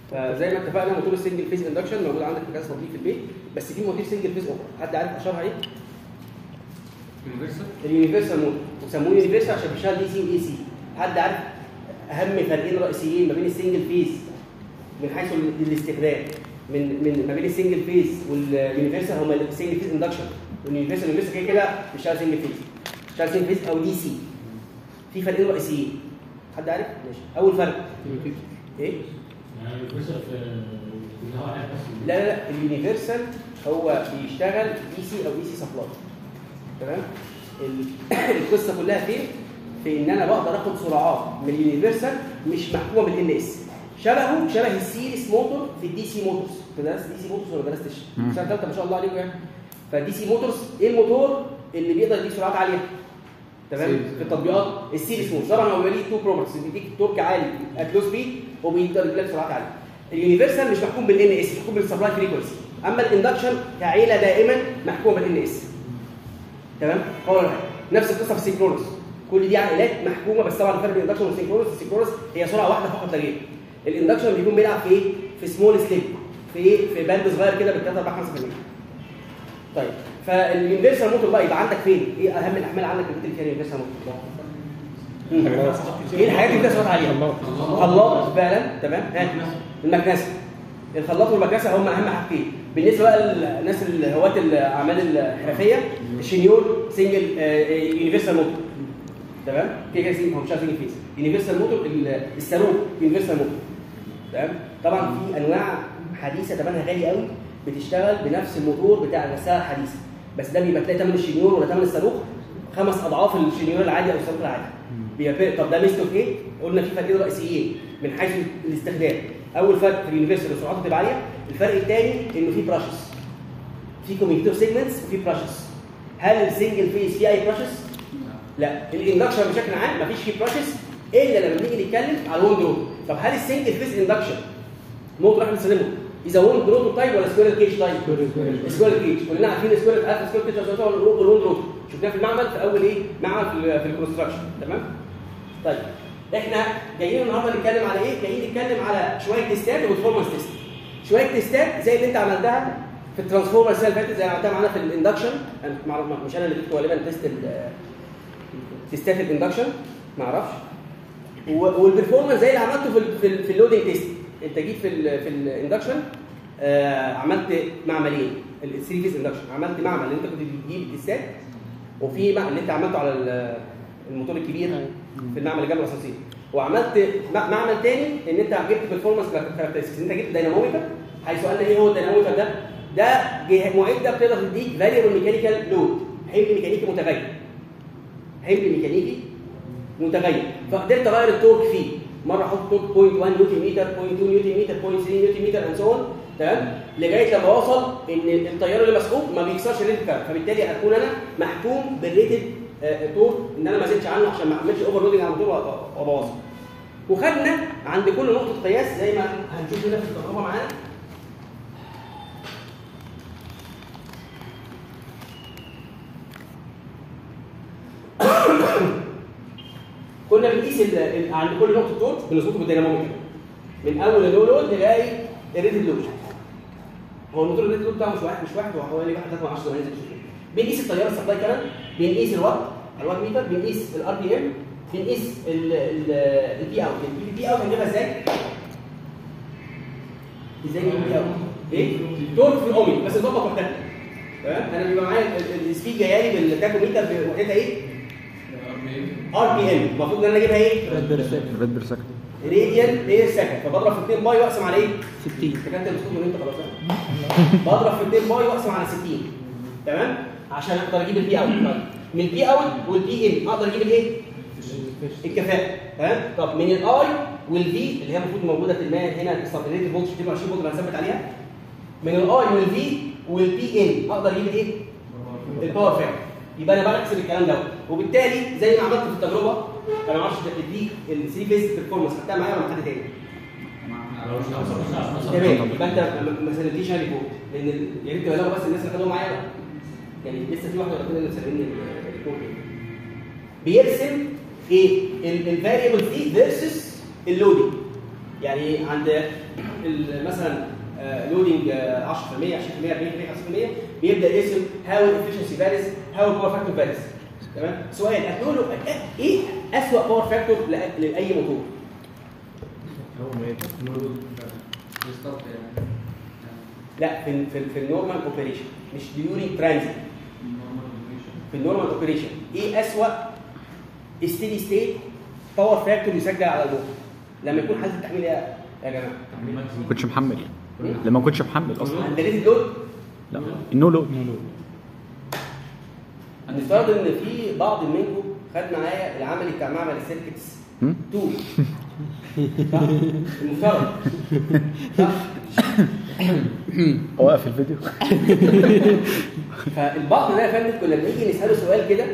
فزي ما اتفقنا موتور السنجل فيز اندكشن موجود عندك في كذا تطبيق في البيت بس في موتور سنجل فيز اخرى حد عارف اشهرها ايه؟ يونيفرسال اليونيفرسال موتور وسموه يونيفرسال عشان بيشتغل دي سي واي سي حد عارف اهم فرقين رئيسيين ما بين السنجل فيز من حيث ال- الاستخدام من من ما بين السنجل فيز واليونيفرسال هما السنجل فيز اندكشن واليونيفرسال يونيفرسال كده كده بيشتغل سنجل فيز بيشتغل سنجل فيز او دي سي في فرقين رئيسيين حد عارف؟ ماشي اول فرق ايه؟ يعني اليونيفرسال في كلها واحد بس لا لا لا اليونيفرسال هو بيشتغل دي سي او اي سي سبلاي تمام ال- القصه كلها فين في ان انا بقدر اخد سرعات من اليونيفرسال مش محكومه بالان اس شبهه شبه السيريس موتور في الدي سي موتورز انت درست دي سي موتورز ولا درستش؟ مم. سنه ثالثه ما شاء الله عليكم يعني فالدي سي موتورز ايه الموتور اللي بيقدر يديك سرعات عاليه تمام سيريس. في التطبيقات السيريس موتور طبعا هو ليه تو بروبرتيز بيديك تورك عالي ات لو سبيد وبيقدر يديك سرعات عاليه اليونيفرسال مش محكوم بالان اس محكوم بالسبلاي فريكونسي اما الاندكشن كعيله دائما محكومه بالان اس تمام هو ولا حاجه نفس القصه في السينكرونس كل دي عائلات محكومه بس طبعا الفرق بين الاندكشن والسينكرونس السينكرونس هي سرعه واحده فقط لا غير الاندكشن بيكون بيلعب في ايه في سمول سليب في ايه في باند صغير كده بال 3 4 5% طيب فاليونيفرسال موتور بقى يبقى عندك فين ايه اهم الاحمال عندك اللي بتدي فيها اليونيفرسال موتور مم. ايه الحاجات اللي فيها سرعات عاليه خلاط فعلا تمام ها المكنسه الخلاط والمكنسه هم اهم حاجتين بالنسبه بقى للناس اللي هواة الاعمال الحرفيه الشنيور سنجل يونيفرسال موتور تمام كده كده سنجل هو مش سنجل فيس يونيفرسال موتور ال- الصاروخ يونيفرسال موتور تمام طبعا في انواع حديثه ثمنها غالي قوي بتشتغل بنفس الموتور بتاع الغساله الحديثه بس ده بيبقى تلاقي ثمن الشنيور ولا ثمن الصاروخ خمس اضعاف الشنيور العادي او الصاروخ العادي بيبقى فرق- طب ده ميزته في ايه؟ قلنا في فرقين رئيسيين من حيث الاستخدام اول فرق في اليونيفرسال سرعته تبقى عاليه الفرق الثاني انه في براشز في كوميوتور سيجمنتس وفي براشز هل السنجل فيس فيه اي براشز؟ لا الاندكشن بشكل عام مفيش فيه براشز الا لما بنيجي نتكلم على الوند رود طب هل السنجل فيس اندكشن موتور احنا بنستخدمه اذا وند رود تايب ولا سكوير كيج تايب؟ سكوير كيج كلنا عارفين سكوير عارف سكوير كيج عشان الوند رود شفناه في المعمل في اول ايه؟ معمل في, ال- في الكونستراكشن تمام؟ طيب احنا جايين النهارده نتكلم على ايه؟ جايين نتكلم على شويه تيستات وبرفورمانس تيست شويه تيستات زي اللي انت عملتها في الترانسفورمر السنه اللي فاتت زي اللي عملتها معانا في الاندكشن أنا كنت معرف- مش انا اللي جبت غالبا تيست ال- تيستات الاندكشن ما اعرفش و- والبرفورمانس زي اللي عملته في ال في, ال في اللودنج تيست انت جيت في ال في الاندكشن آه عملت معملين الثري فيز اندكشن عملت معمل اللي انت كنت بتجيب التيستات وفي معمل اللي انت عملته على ال- الموتور الكبير في المعمل اللي جنب الاسانسير وعملت مع- معمل تاني ان انت جبت برفورمانس كاركترستكس انت جبت دايناموميتر حيث قلنا ايه هو الدايناموميتر ده؟ ده جه- معده بتقدر تديك فاريبل ميكانيكال لود حمل ميكانيكي متغير حمل ميكانيكي متغير فقدرت اغير التورك فيه مره احط تورك 0.1 نيوتن متر 0.2 نيوتن متر 0.3 نيوتن متر اند سو تمام لغايه لما اوصل ان التيار اللي مسحوب ما بيكسرش الريتد كارب فبالتالي اكون انا محكوم بالريتد آه، تورك ان انا ما زدتش عنه عشان ما اعملش اوفر لودنج على الموتور وأ- وابوظه وخدنا عند كل نقطه قياس زي ما هنشوف هنا في التجربه معانا كنا بنقيس ال- ال- عند كل نقطه تورك بنظبطه بالدينامومتر من اول اللو لود لغايه الريتد لود هو الموتور الريتد لود بتاعه مش واحد مش واحد هو حوالي 1 3 10 هينزل شويه بنقيس التيار السبلاي كارنت بنقيس الوات الوات ميتر بنقيس الار بي ام بنقيس البي اوت البي اوت هنجيبها ازاي؟ ازاي نجيب البي اوت؟ ايه؟ تورك في الاومي بس نظبط وحدتها تمام انا بيبقى معايا ال- ال- السبيد جايه لي بالتاكوميتر بوحدتها ايه؟ ار بي ام المفروض ان انا اجيبها ايه؟ ريد بير سكند راديان بير سكند فبضرب في 2 باي واقسم على ايه؟ 60 انت كانت المفروض ان انت خلاص ها؟ بضرب في 2 باي واقسم على 60 تمام؟ عشان اقدر اجيب البي اوت طيب من البي اوت والبي ان اقدر اجيب الايه؟ الكفاءه تمام؟ طب من الاي والفي اللي هي المفروض موجوده في الماء هنا الساتوريتد فولت 22 فولت اللي هنثبت عليها من الاي والفي والبي ان اقدر اجيب ايه؟ الباور فاكتور يبقى انا بحسب الكلام دوت وبالتالي زي ما عملت في التجربه انا ما اعرفش تديك الثري فيز بيرفورمانس خدتها معايا ولا مع حد تاني؟ تمام يبقى انت ما- ما سالتنيش انا ريبورت لان ال- يا ريت تبلغوا بس الناس اللي خدوها معايا بقى. يعني لسه في واحد ولا اثنين اللي مسلمين الريبورت بيرسم ايه الفاريبل فيه فيرسس اللودنج يعني عند ال- مثلا لودنج 10% 20% 40% 50% بيبدا يقسم هاو الافشنسي فاريز هاو الباور فاكتور فاريز تمام سؤال هتقول له ايه اسوء باور فاكتور لاي موتور بالظبط يعني لا في في, في النورمال اوبريشن مش ديورينج ترانزيت في النورمال اوبريشن ايه اسوء ستيدي ستيت باور فاكتور يسجل على الموتور لما يكون حاله التحميل يا يا جماعه ما كنتش محمل لما ما كنتش محمل اصلا عند ريت اللود لا النو لود هنفترض ان في بعض منكم خد معايا العملي بتاع معمل السيركتس هم؟ 2 صح؟ المفترض صح؟ اوقف الفيديو فالبعض ده يا فندم كنا بنيجي نساله سؤال كده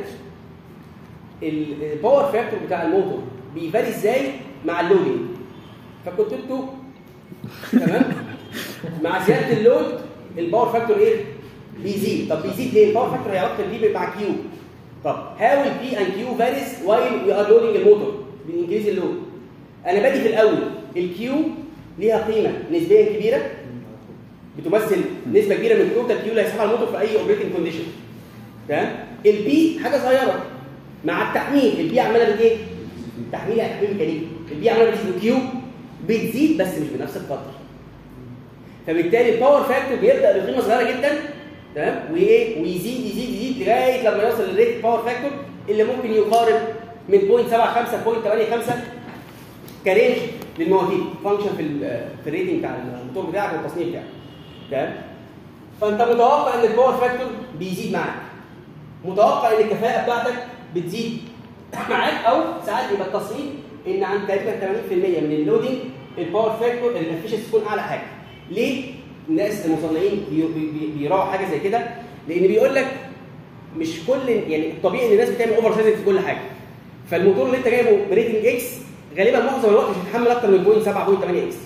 ال- الباور فاكتور بتاع الموتور بيفاري ازاي مع اللودنج فكنت انتوا تمام مع زياده اللود الباور فاكتور ايه؟ بيزيد طب بيزيد ليه؟ الباور فاكتور هي علاقه البي مع كيو طب هاو البي اند كيو فاريز وايل وي ار لودنج الموتور بانكريز اللود انا بادي في الاول الكيو ليها قيمه نسبيا كبيره بتمثل نسبه كبيره من التوتال كيو اللي هيسحبها الموتور في اي اوبريتنج كونديشن تمام البي حاجه صغيره مع التحميل البي عماله بت ايه؟ تحميل يعني تحميل ميكانيكي البي عماله بتزيد كيو بتزيد بس مش بنفس القدر فبالتالي الباور فاكتور بيبدا بقيمه صغيره جدا تمام وايه ويزيد يزيد يزيد لغايه لما يوصل للريت باور فاكتور اللي ممكن يقارب من 0.75 0.85 كرينج للمواتير فانكشن في ال- في الريتنج بتاع الموتور بتاعك والتصنيع بتاعك تمام فانت متوقع ان الباور فاكتور بيزيد معاك متوقع ان الكفاءه بتاعتك بتزيد معاك او ساعات يبقى التصميم ان عند تقريبا 80% من اللودنج الباور فاكتور الافشنسي تكون اعلى حاجه ليه الناس المصنعين بي- بي- بي- بيراعوا حاجه زي كده لان بيقول لك مش كل يعني الطبيعي ان الناس بتعمل اوفر سايزنج في كل حاجه فالموتور اللي انت جايبه بريتنج اكس غالبا معظم الوقت مش بيتحمل اكتر من 0.7 0.8 اكس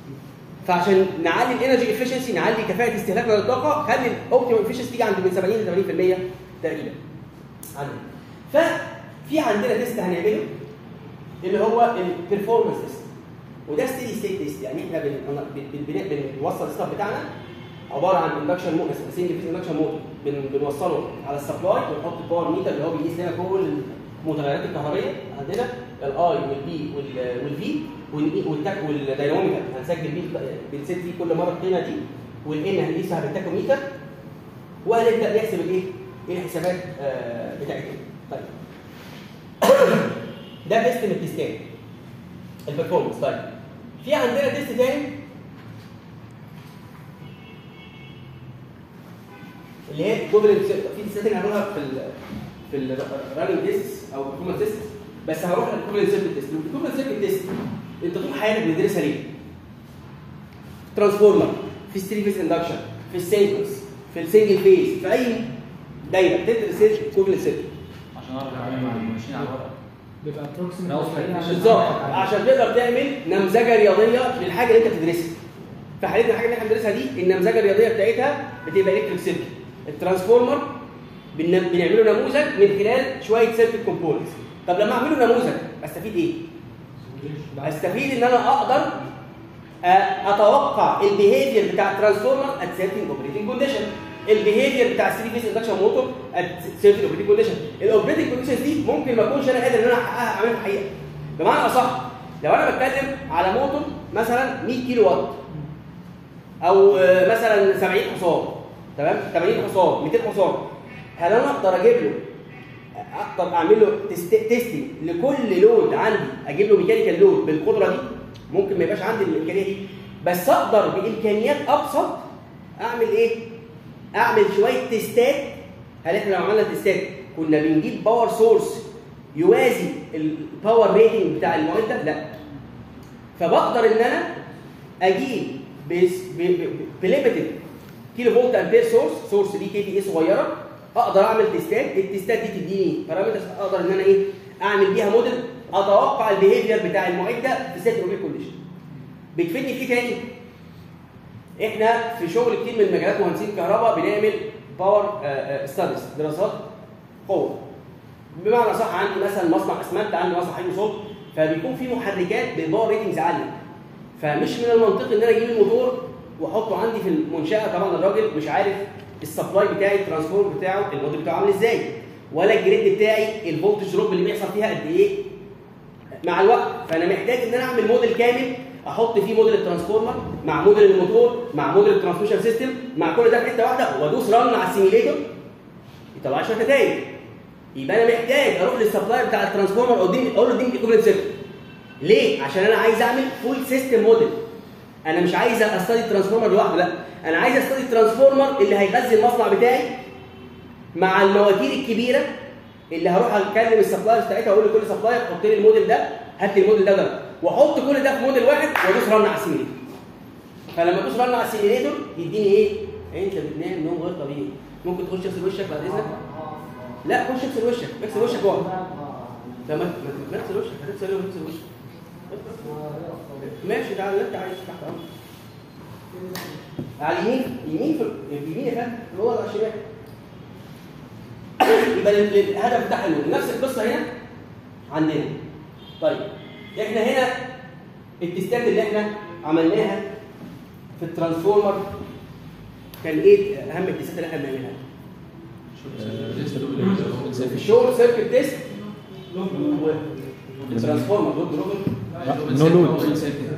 فعشان نعلي الانرجي افشنسي نعلي كفاءه استهلاكنا للطاقه خلي الاوبتيمال افشنسي تيجي عند من 70 ل 80% تقريبا عندنا ففي عندنا تيست هنعمله اللي هو البرفورمانس تيست وده ستيدي ستيت تيست يعني احنا بن- بن- بن- بنوصل الستاف بتاعنا عباره عن اندكشن موتور سنجل فيز اندكشن موتور بنوصله على السبلاي ونحط الباور ميتر اللي هو بيقيس لنا كل المتغيرات الكهربائيه عندنا الاي والبي والفي والتاك والداينامومتر هنسجل بيه بنسيت فيه كل مره القيمه دي والان هنقيسها بالتاكوميتر وهنبدا نحسب الايه؟ ايه الحسابات آه، بتاعتنا. طيب ده تيست من التيستات البرفورمانس طيب في عندنا تيست تاني اللي هي equivalent set. في تيستات اللي هنقولها في ال في الراننج تيست او performance تيست بس هروح للايكوفالنت سيركت تيست الايكوفالنت سيركت تيست انت طول حياتك بتدرسها ليه؟ ترانسفورمر في الثري فيز اندكشن في السينكرس في السنجل فيز في اي دايره بتدرس الايكوفالنت سيركت عشان اعرف اتعامل مع الماشين على الورق بيبقى approximate لو مستحيل عشان بالظبط تعرف عشان تقدر تعمل نمذجه رياضيه للحاجه اللي انت بتدرسها في حالتنا الحاجه اللي احنا بندرسها دي النمذجه الرياضيه بتاعتها بتبقى الكتريك سيركت الترانسفورمر بن- بنعمله نموذج من خلال شويه سيركت كومبوننتس طب لما اعمله نموذج استفيد ايه؟ استفيد ان انا اقدر أ- اتوقع البيهيفير بتاع الترانسفورمر ات سيرتن اوبريتنج كونديشن البيهيفير بتاع الثري فيز اندكشن موتور ات سيرتن اوبريتنج كونديشن الاوبريتنج كونديشنز دي ممكن ما اكونش انا قادر ان انا احققها اعملها في الحقيقه بمعنى اصح لو انا بتكلم على موتور مثلا 100 كيلو وات او آه، مثلا 70 حصان تمام 80 حصان 200 حصان هل انا اقدر اجيب له اقدر اعمل له تست- تيستنج لكل لود عندي اجيب له ميكانيكال لود بالقدره دي ممكن ما يبقاش عندي الامكانيه دي بس اقدر بامكانيات ابسط اعمل ايه اعمل شويه تيستات هل احنا لو عملنا تيستات كنا بنجيب باور سورس يوازي الباور ريتنج بتاع المعده لا فبقدر ان انا اجيب بليمتد كيلو فولت امبير سورس سورس دي كي في اي صغيره اقدر اعمل تيستات التيستات دي تديني بارامترز اقدر ان انا ايه اعمل بيها موديل اتوقع البيهيفير بتاع المعده في سيت اوبريت كونديشن بتفيدني في إيه تاني احنا في شغل كتير من مجالات مهندسين الكهرباء بنعمل باور ستاديز دراسات قوه بمعنى صح عندي مثلا مصنع اسمنت عندي مصنع حي صوت فبيكون في محركات بالباور ريتنجز عاليه فمش من المنطقي ان انا اجيب الموتور واحطه عندي في المنشاه طبعا الراجل مش عارف السبلاي بتاعي الترانسفورم بتاعه الموديل بتاعه عامل ازاي ولا الجريد بتاعي الفولتج دروب اللي بيحصل فيها قد ايه مع الوقت فانا محتاج ان انا اعمل موديل كامل احط فيه موديل الترانسفورمر مع موديل الموتور مع موديل الترانسميشن سيستم مع كل ده في حته واحده وادوس رن على السيميليتور يطلع لي شويه نتائج يبقى انا محتاج اروح للسبلاي بتاع الترانسفورمر اقول له اقول له اديني ايكوفلنت سيركت ليه؟ عشان انا عايز اعمل فول سيستم موديل انا مش عايز استدي الترانسفورمر لوحده لا انا عايز استدي الترانسفورمر اللي هيغذي المصنع بتاعي مع المواتير الكبيره اللي هروح اكلم السبلاير بتاعتها واقول لكل سبلاير حط لي الموديل ده هات لي الموديل ده ده واحط كل ده في موديل واحد وادوس رن على السيميليتور فلما ادوس رن على السيميليتور يديني ايه؟ انت بتنام نوم غير طبيعي ممكن تخش تغسل وشك بعد اذنك لا خش اغسل وشك اغسل وشك واقعد لا ما ما تغسل وشك هتغسل وشك اغسل وشك ماشي تعالى اللي انت عايزه تحت امرك على اليمين يمين في اليمين يا فندم هو على الشمال يبقى ال- ال- الهدف بتاع النور نفس القصه هنا عندنا طيب احنا هنا التستات اللي احنا عملناها في الترانسفورمر كان ايه اهم التستات اللي احنا بنعملها؟ في الشورت سيركت تيست الترانسفورمر ضد روبن نو لود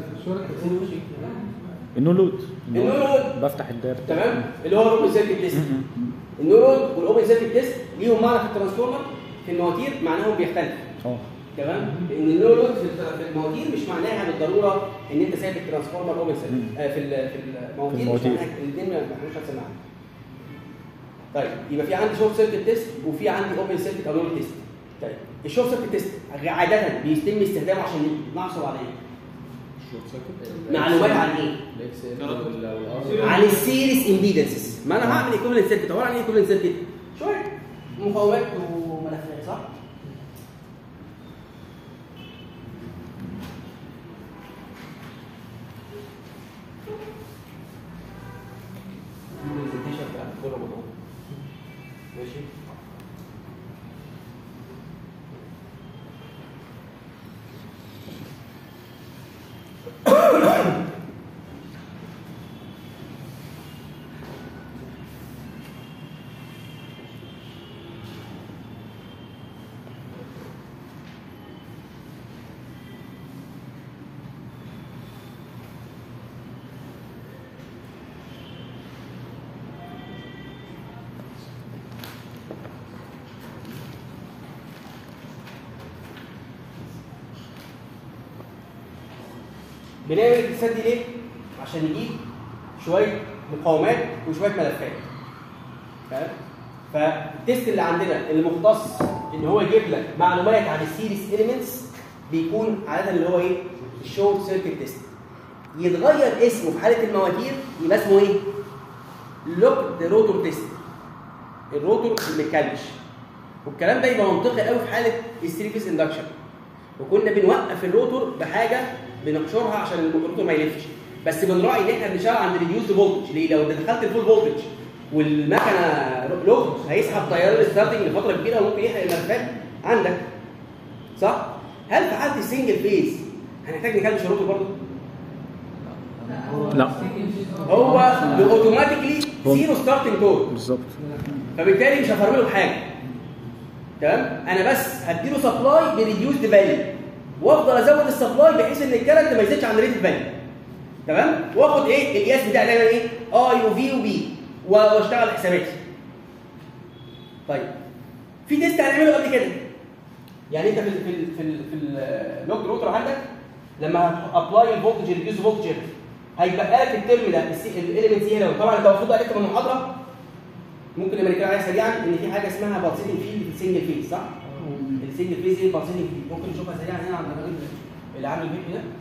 النو لود النو لود بفتح الدار تمام اللي هو الاوبن سيركت تيست النورود والاوبن سيركت تيست ليهم معنى في الترانسفورمر في المواتير معناهم بيختلف اه تمام لان النو لود في الت- في المواتير مش معناها بالضروره ان انت سايب الترانسفورمر اوبن سيركت آه في ال- في المواتير مش المواتير. معناها الاثنين ما بيعملوش نفس المعنى طيب يبقى في عندي شورت سيركت تيست وفي عندي اوبن سيركت او نور تيست طيب الشورت سيركت تيست عاده بيتم استخدامه عشان نحصل على ايه؟ معلومات عن ايه؟ عن السيريس امبيدنسز ما انا هعمل ايكوفلنت سيركت عباره عن ايه ايكوفلنت سيركت؟ شويه مقاومات وملفات صح؟ دي البرزنتيشن بتاع الدكتور رمضان ماشي بنعمل التستات دي ليه؟ عشان نجيب شويه مقاومات وشويه ملفات. فاهم؟ فالتيست اللي عندنا المختص ان هو يجيب لك معلومات عن السيريس اليمنتس بيكون عاده اللي هو ايه؟ الشورت سيركت تيست. يتغير اسمه في حاله المواتير يبقى اسمه ايه؟ لوكد روتور تيست. الروتور اللي متكلش. والكلام ده يبقى منطقي قوي في حاله الثري فيس اندكشن. وكنا بنوقف الروتور بحاجه بنحشرها عشان الروتور ما يلفش بس بنراعي ان احنا بنشتغل عند ريديوس فولتج ليه لو دخلت الفول فولتج والمكنه لوج هيسحب تيار الستارتنج لفتره كبيره وممكن يحرق الملفات عندك صح هل في حاله السنجل فيز هنحتاج نكلمش الروتور برضه لا هو اوتوماتيكلي هو- زيرو ستارتنج تورك بالظبط فبالتالي مش هفرمله بحاجه تمام انا بس هديله سبلاي بريديوسد فاليو وافضل ازود السبلاي بحيث ان الكارنت ما يزيدش عن ريت فاليو تمام واخد ايه القياس بتاعي دايما ايه اي وفي وبي واشتغل حساباتي طيب في تيست هنعمله قبل كده يعني انت في ال في ال في ال في اللوج روتر عندك لما ابلاي الفولتج ريديوس فولتج هيبقى لك الترم ده الاليمنتس هنا طبعا انت المفروض عليك من المحاضره ممكن لما نتكلم عليها سريعا ان في حاجه اسمها بالسيتنج فيلد في السنجل فيز صح؟ السنجل فيز ايه البالسيتنج فيلد ممكن نشوفها سريعا هنا عند الراجل اللي عامل الفيديو ده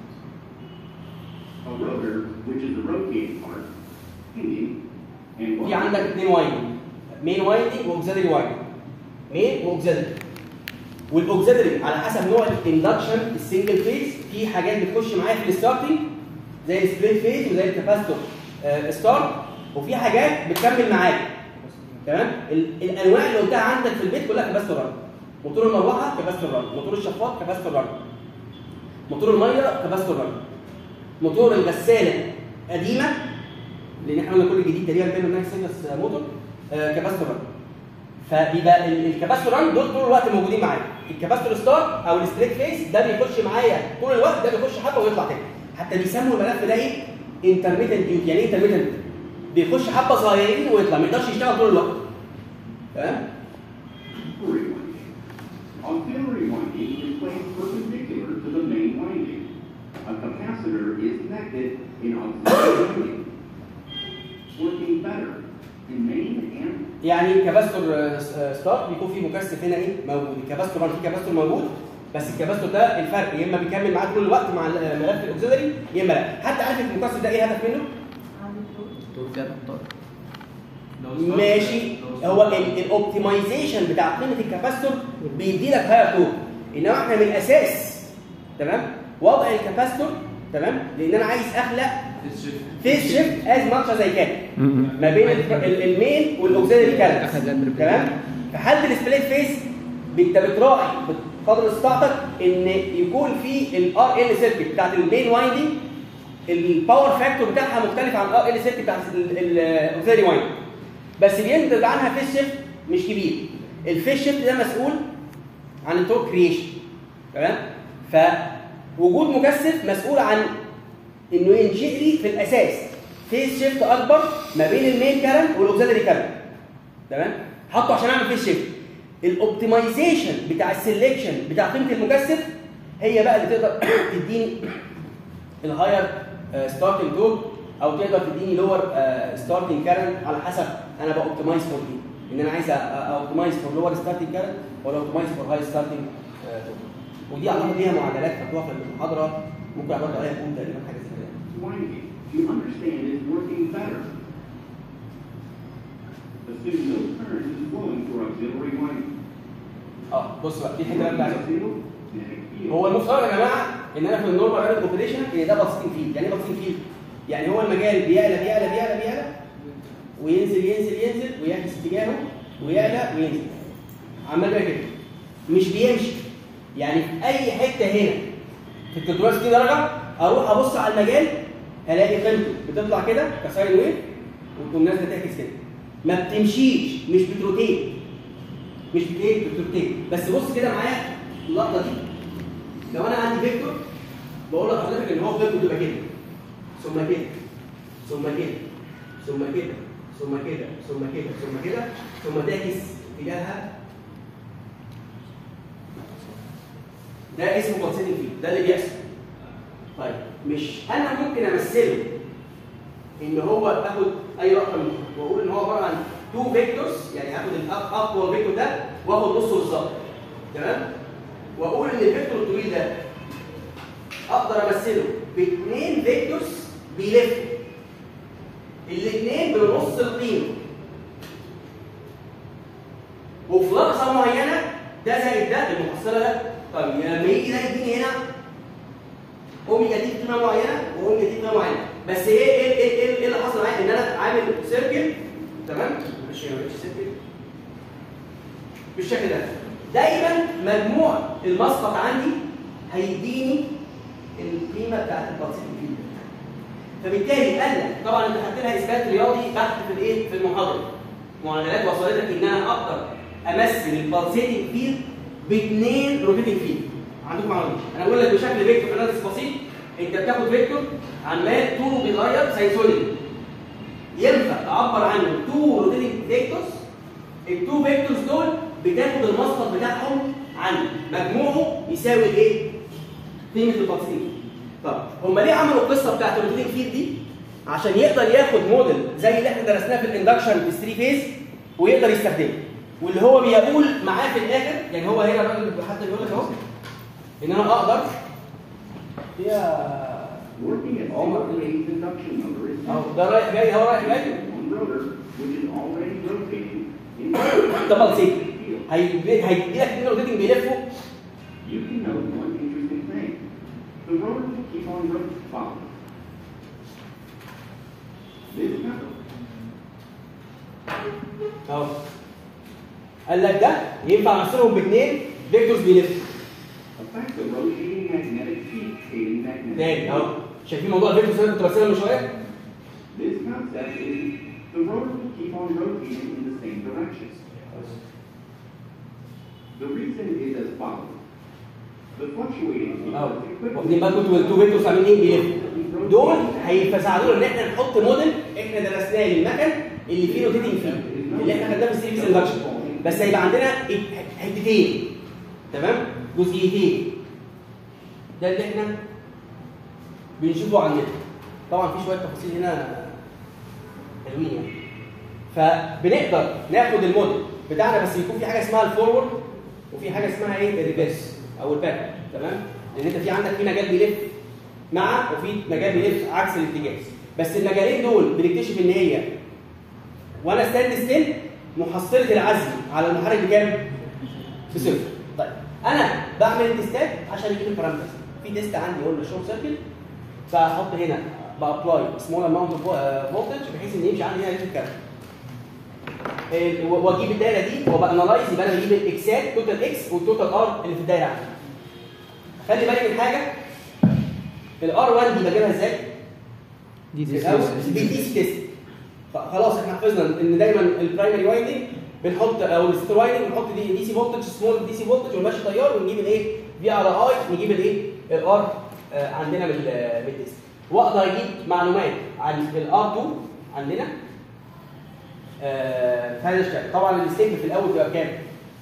a rotor, which is the rotating part, pinion, and في عندك اثنين وايندنج مين وايندنج واوكسيلري وايندنج مين واوكسيلري والاوكسيلري على حسب نوع الاندكشن السنجل فيز في حاجات بتخش معايا في الستارتنج زي السبليت فيز وزي الكاباستور آه ستارت وفي حاجات بتكمل معاك تمام ال- الانواع اللي قلتها عندك في البيت كلها كاباستور رن موتور المروحه كاباستور رن موتور الشفاط كاباستور رن موتور الميه كاباستور رن موتور الغساله قديمه لان احنا قلنا كل الجديد تقريبا بينه وبين سيريس موتور آه كاباستور ران فبيبقى ال- الكاباستور ران دول طول الوقت موجودين معايا الكاباستور ستار او السبليت فيس ده بيخش معايا طول الوقت ده بيخش حبه ويطلع تاني حتى بيسموا الملف ده ايه انترميتنت ديوت يعني ايه انترميتنت بيخش حبه صغيرين ويطلع ما يقدرش يشتغل طول الوقت تمام Auxiliary winding. Auxiliary winding is placed perpendicular to the main winding. A capacitor is connected in auxiliary winding, working better in main and يعني كاباستور آه، س- آه، ستار بيكون فيه مكثف هنا ايه موجود الكاباستور ران فيه كاباستور موجود بس الكاباستور ده الفرق يا اما بيكمل معاك طول الوقت مع الملف الاوكسيلري يا اما لا حتى عارف المكثف ده ايه الهدف منه دور كده طيب ماشي هو الاوبتمايزيشن بتاع قيمه الكاباستور بيدي لك هاير تور انما احنا من الاساس تمام وضع الكاباستور تمام لان انا عايز اخلق فيس شيفت از ماتش زي كده ما بين ال- ال- المين والاوكسيلري كارنت تمام في حاله السبليت فيس انت بتراعي بقدر استطاعتك ان يكون في الار ال سيركت بتاعت المين وايندنج الباور فاكتور بتاعها مختلف عن الار ال سيركت بتاعت الاوكسيلري وايندنج بس بينتج عنها فيس شيفت مش كبير الفيس شيفت ده مسؤول عن التورك كرييشن تمام فوجود مكثف مسؤول عن انه ينشئ لي في الاساس فيس شيفت اكبر ما بين المين كارنت والاوكسيلري كارنت تمام حطه عشان اعمل فيس شيفت الاوبتمايزيشن بتاع السلكشن بتاع قيمه المكثف هي بقى اللي تقدر تديني الهاير ستارتنج تورك او تقدر تديني لور ستارتنج كارنت على حسب انا باوبتمايز فور ايه ان انا عايز اوبتمايز فور لور ستارتنج كارنت ولا اوبتمايز فور هاي ستارتنج تورك ودي اعتقد ليها معادلات خدوها في المحاضره ممكن اعرض عليها كود تقريبا حاجه زي كده winding. You understand it's working better. Assume no current is flowing through auxiliary winding. اه بص بقى دي الحته اللي انا عايز أقولها. Magnetic field. هو المفترض يا جماعه ان انا في النورمال رابط اوبريشن ان ده بسيط فيلد يعني ايه بسيط فيلد؟ يعني هو المجال بيعلى بيعلى بيعلى بيعلى وينزل ينزل ينزل ويعكس اتجاهه ويعلى وينزل عمال بقى كده مش بيمشي يعني في اي حته هنا في ال 360 درجه اروح ابص على المجال الاقي قيمته بتطلع كده كساين ويف وتقوم نازله تعكس كده ما بتمشيش مش بتروتيت مش بتايه بتروتيت بس بص كده معايا اللقطه دي لو انا عندي فيكتور بقول لحضرتك ان هو فيكتور بيبقى كده ثم كده ثم كده ثم كده ثم كده ثم كده ثم كده ثم تعكس اتجاهها ده اسمه كونسيتنج فيه ده اللي بيحصل طيب مش انا ممكن امثله ان هو اخد اي رقم واقول ان هو عباره عن تو فيكتورز يعني اخد الاقوى فيكتور ده واخد نصه بالظبط تمام واقول ان الفيكتور الطويل ده اقدر امثله باثنين فيكتورز بيلفوا الاثنين بنص القيمه وفي لحظه معينه ده زائد ده المحصله ده طيب لما يجي ده يديني هنا اوميجا دي قيمه معينه واوميجا دي قيمه معينه بس ايه ايه ايه ايه, إيه اللي حصل معايا ان انا عامل سيركل تمام ماشي ما بقتش سيركل بالشكل ده دايما مجموع المسقط عندي هيديني القيمه بتاعت البلسيط فيلد فبالتالي انا طبعا انت خدت لها اثبات رياضي بحث في الايه في المحاضره معادلات وصلتك ان انا اقدر امثل البلسيتنج فيلد باثنين روتيتنج فيلد عندكم معلومه انا بقول لك بشكل فيكتور اناليسيس بسيط انت بتاخد فيكتور عمال طوله بيتغير ساينسولي ينفع تعبر عنه تو روتيتنج فيكتورز التو فيكتورز دول بتاخد المسقط بتاعهم عنه مجموعه يساوي الايه؟ قيمه البلسيتنج طب هم ليه عملوا القصه بتاعت الروتيتنج فيلد دي؟ عشان يقدر ياخد موديل زي اللي احنا درسناه في الاندكشن في 3 فيز ويقدر يستخدمه واللي هو بيقول معاه في الاخر يعني هو هنا الراجل حتى بيقول لك اهو ان انا اقدر يا Working at Oh, my single phase induction motor is اهو ده رايح جاي اهو رايح جاي one rotor, which is already rotating in ده بلسيت field. هيدي هيدي لك اثنين روتيتنج بيلفوا You can note one interesting thing. The rotor will keep on rotating. Follow. This method اهو قال لك ده ينفع امثلهم باثنين فيكتورز بيلفوا affects the rotating magnetic field, creating magnetic تاني اهو شايفين موضوع الفيكتور اللي كنت برسمه من شويه This concept is the rotor will keep on rotating in the same direction. The reason is as follows. The fluctuating اه equivalent واخدين بالكم انتوا التو فيكتورز عاملين ايه بيلفوا دول هيساعدونا ان احنا نحط موديل احنا درسناه للمكن اللي فيه روتيتنج فيه اللي احنا خدناه في السيرفيس اندكشن بس هيبقى عندنا حتتين تمام جزئيتين ده اللي احنا بنشوفه على النت طبعا في شويه تفاصيل هنا حلوين يعني فبنقدر ناخد الموديل بتاعنا بس يكون في حاجه اسمها الفورورد وفي حاجه اسمها ايه الريفرس او الباك تمام لان انت في عندك في مجال بيلف مع وفي مجال بيلف عكس الاتجاه بس المجالين دول بنكتشف ان هي وانا ستاند ستيل محصله العزم على المحرك بكام؟ بصفر طيب انا بعمل التستات عشان اجيب البارامترز في تيست عندي قلنا شورت سيركل فاحط هنا بابلاي سمول اماونت اوف فولتج بحيث ان يمشي عندي هنا الكتريك كارنت إيه، و- واجيب الدايره دي وبانلايز يبقى انا بجيب الاكسات توتال اكس والتوتال ار اللي في الدايره عندي خلي بالك من حاجه الار 1 دي بجيبها ازاي؟ دي دي الأول دي دي سي تيست خلاص احنا حفظنا ان دايما البرايمري وايندنج بنحط او الستر وايندنج بنحط دي دي سي فولتج سمول دي سي فولتج ونمشي تيار ونجيب الايه في على اي نجيب الايه الار عندنا من ال- من التيست واقدر اجيب معلومات عن الار 2 عندنا آه، في هذا الشكل طبعا الستيك في الاول بيبقى بكام؟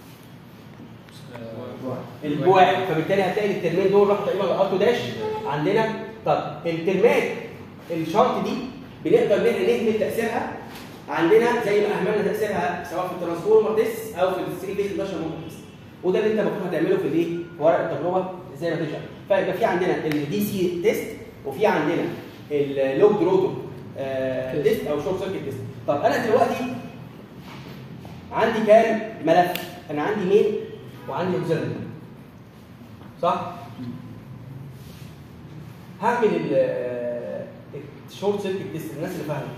البواعد فبالتالي هتلاقي الترمين دول راحوا تقريبا لار 2 داش عندنا طب الترمات الشرط دي بنقدر ان احنا نهمل تاثيرها عندنا زي ما اهملنا تاثيرها سواء في الترانسفورمر تيست او في الثري فيز 11 موتور تيست وده اللي انت المفروض هتعمله في الايه؟ في ورق التجربه زي ما تشرح فيبقى في عندنا الدي سي تيست وفي عندنا اللوج روتور تيست او شورت سيركت تيست طب انا دلوقتي عندي كام ملف؟ انا عندي مين وعندي اوكسيلري صح؟ هعمل ال- الشورت سيركت تيست الناس اللي فاهمه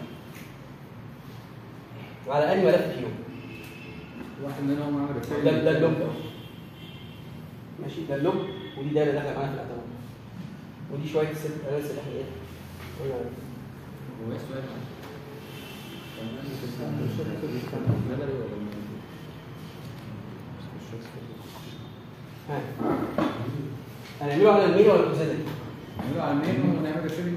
على انهي ملف فيهم؟ واحد منهم عمل ده ده اللوج ده ماشي ده اللوج ودي دايره داخله معانا في الاعتبار ودي شويه السيركت اناليسيس اللي احنا ايه؟ قلنا عليها. هو ايه السؤال؟ ها هنعمله على المين ولا الاوكسيلري؟ نعمله على المين ونعمل ريشيبنج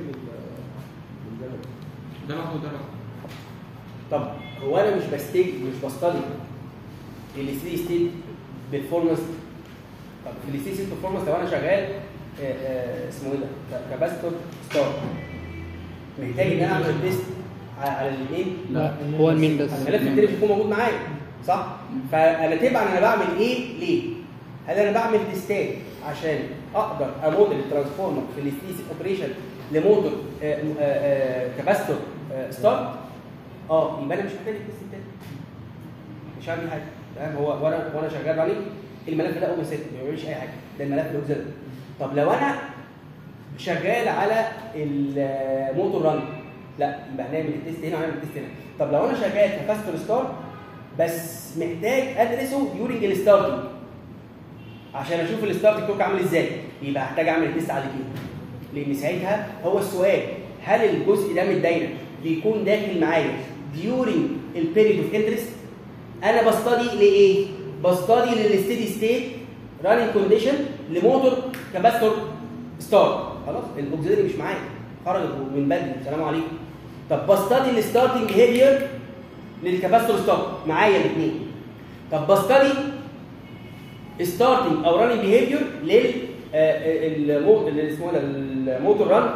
ده لوحده ده لوحده طب هو انا مش بستيج مش بصطدم الستي ستيت بالفورمانس طب في الستي ستيت بالفورمانس لو انا شغال آه، آه، اسمه ايه ده؟ ك- كاباستور ستار محتاج ان انا اعمل تيست على على الاثنين لا هو المين بس الملف التاني مش هيكون موجود معايا صح؟ فانا تبعا انا بعمل ايه ليه؟ هل انا بعمل تيستات عشان اقدر اموديل الترانسفورمر في الستيس اوبريشن لموتور آه، آه، آه، كاباستور آه، ستار؟ اه يبقى انا مش محتاج التيست التاني مش هعمل حاجه تمام هو وانا وانا شغال عليه الملف ده اوبن سيت ما بيعملش اي حاجه ده الملف الاوكسيلري طب لو انا شغال على الموتور ران لا يبقى هنعمل التيست هنا وهنعمل التيست هنا طب لو انا شغال كفاستور ستار بس محتاج ادرسه ديورنج الستارتنج عشان اشوف الستارت توك عامل ازاي يبقى هحتاج اعمل تيست على الاثنين لان ساعتها هو السؤال هل الجزء ده من الدايره بيكون داخل معايا ديورنج البيريد اوف انترست انا بستدي لايه بستدي للستيدي ستيت راننج كونديشن لموتور كاباستور ستار خلاص الاوكسيلري مش معايا خرج من بدري السلام عليكم طب بستدي الستارتنج بيهيفير للكاباستور ستار معايا الاثنين طب بستدي ستارتنج او راننج بيهيفير لل آه، المو- اللي اسمه ده الموتور ران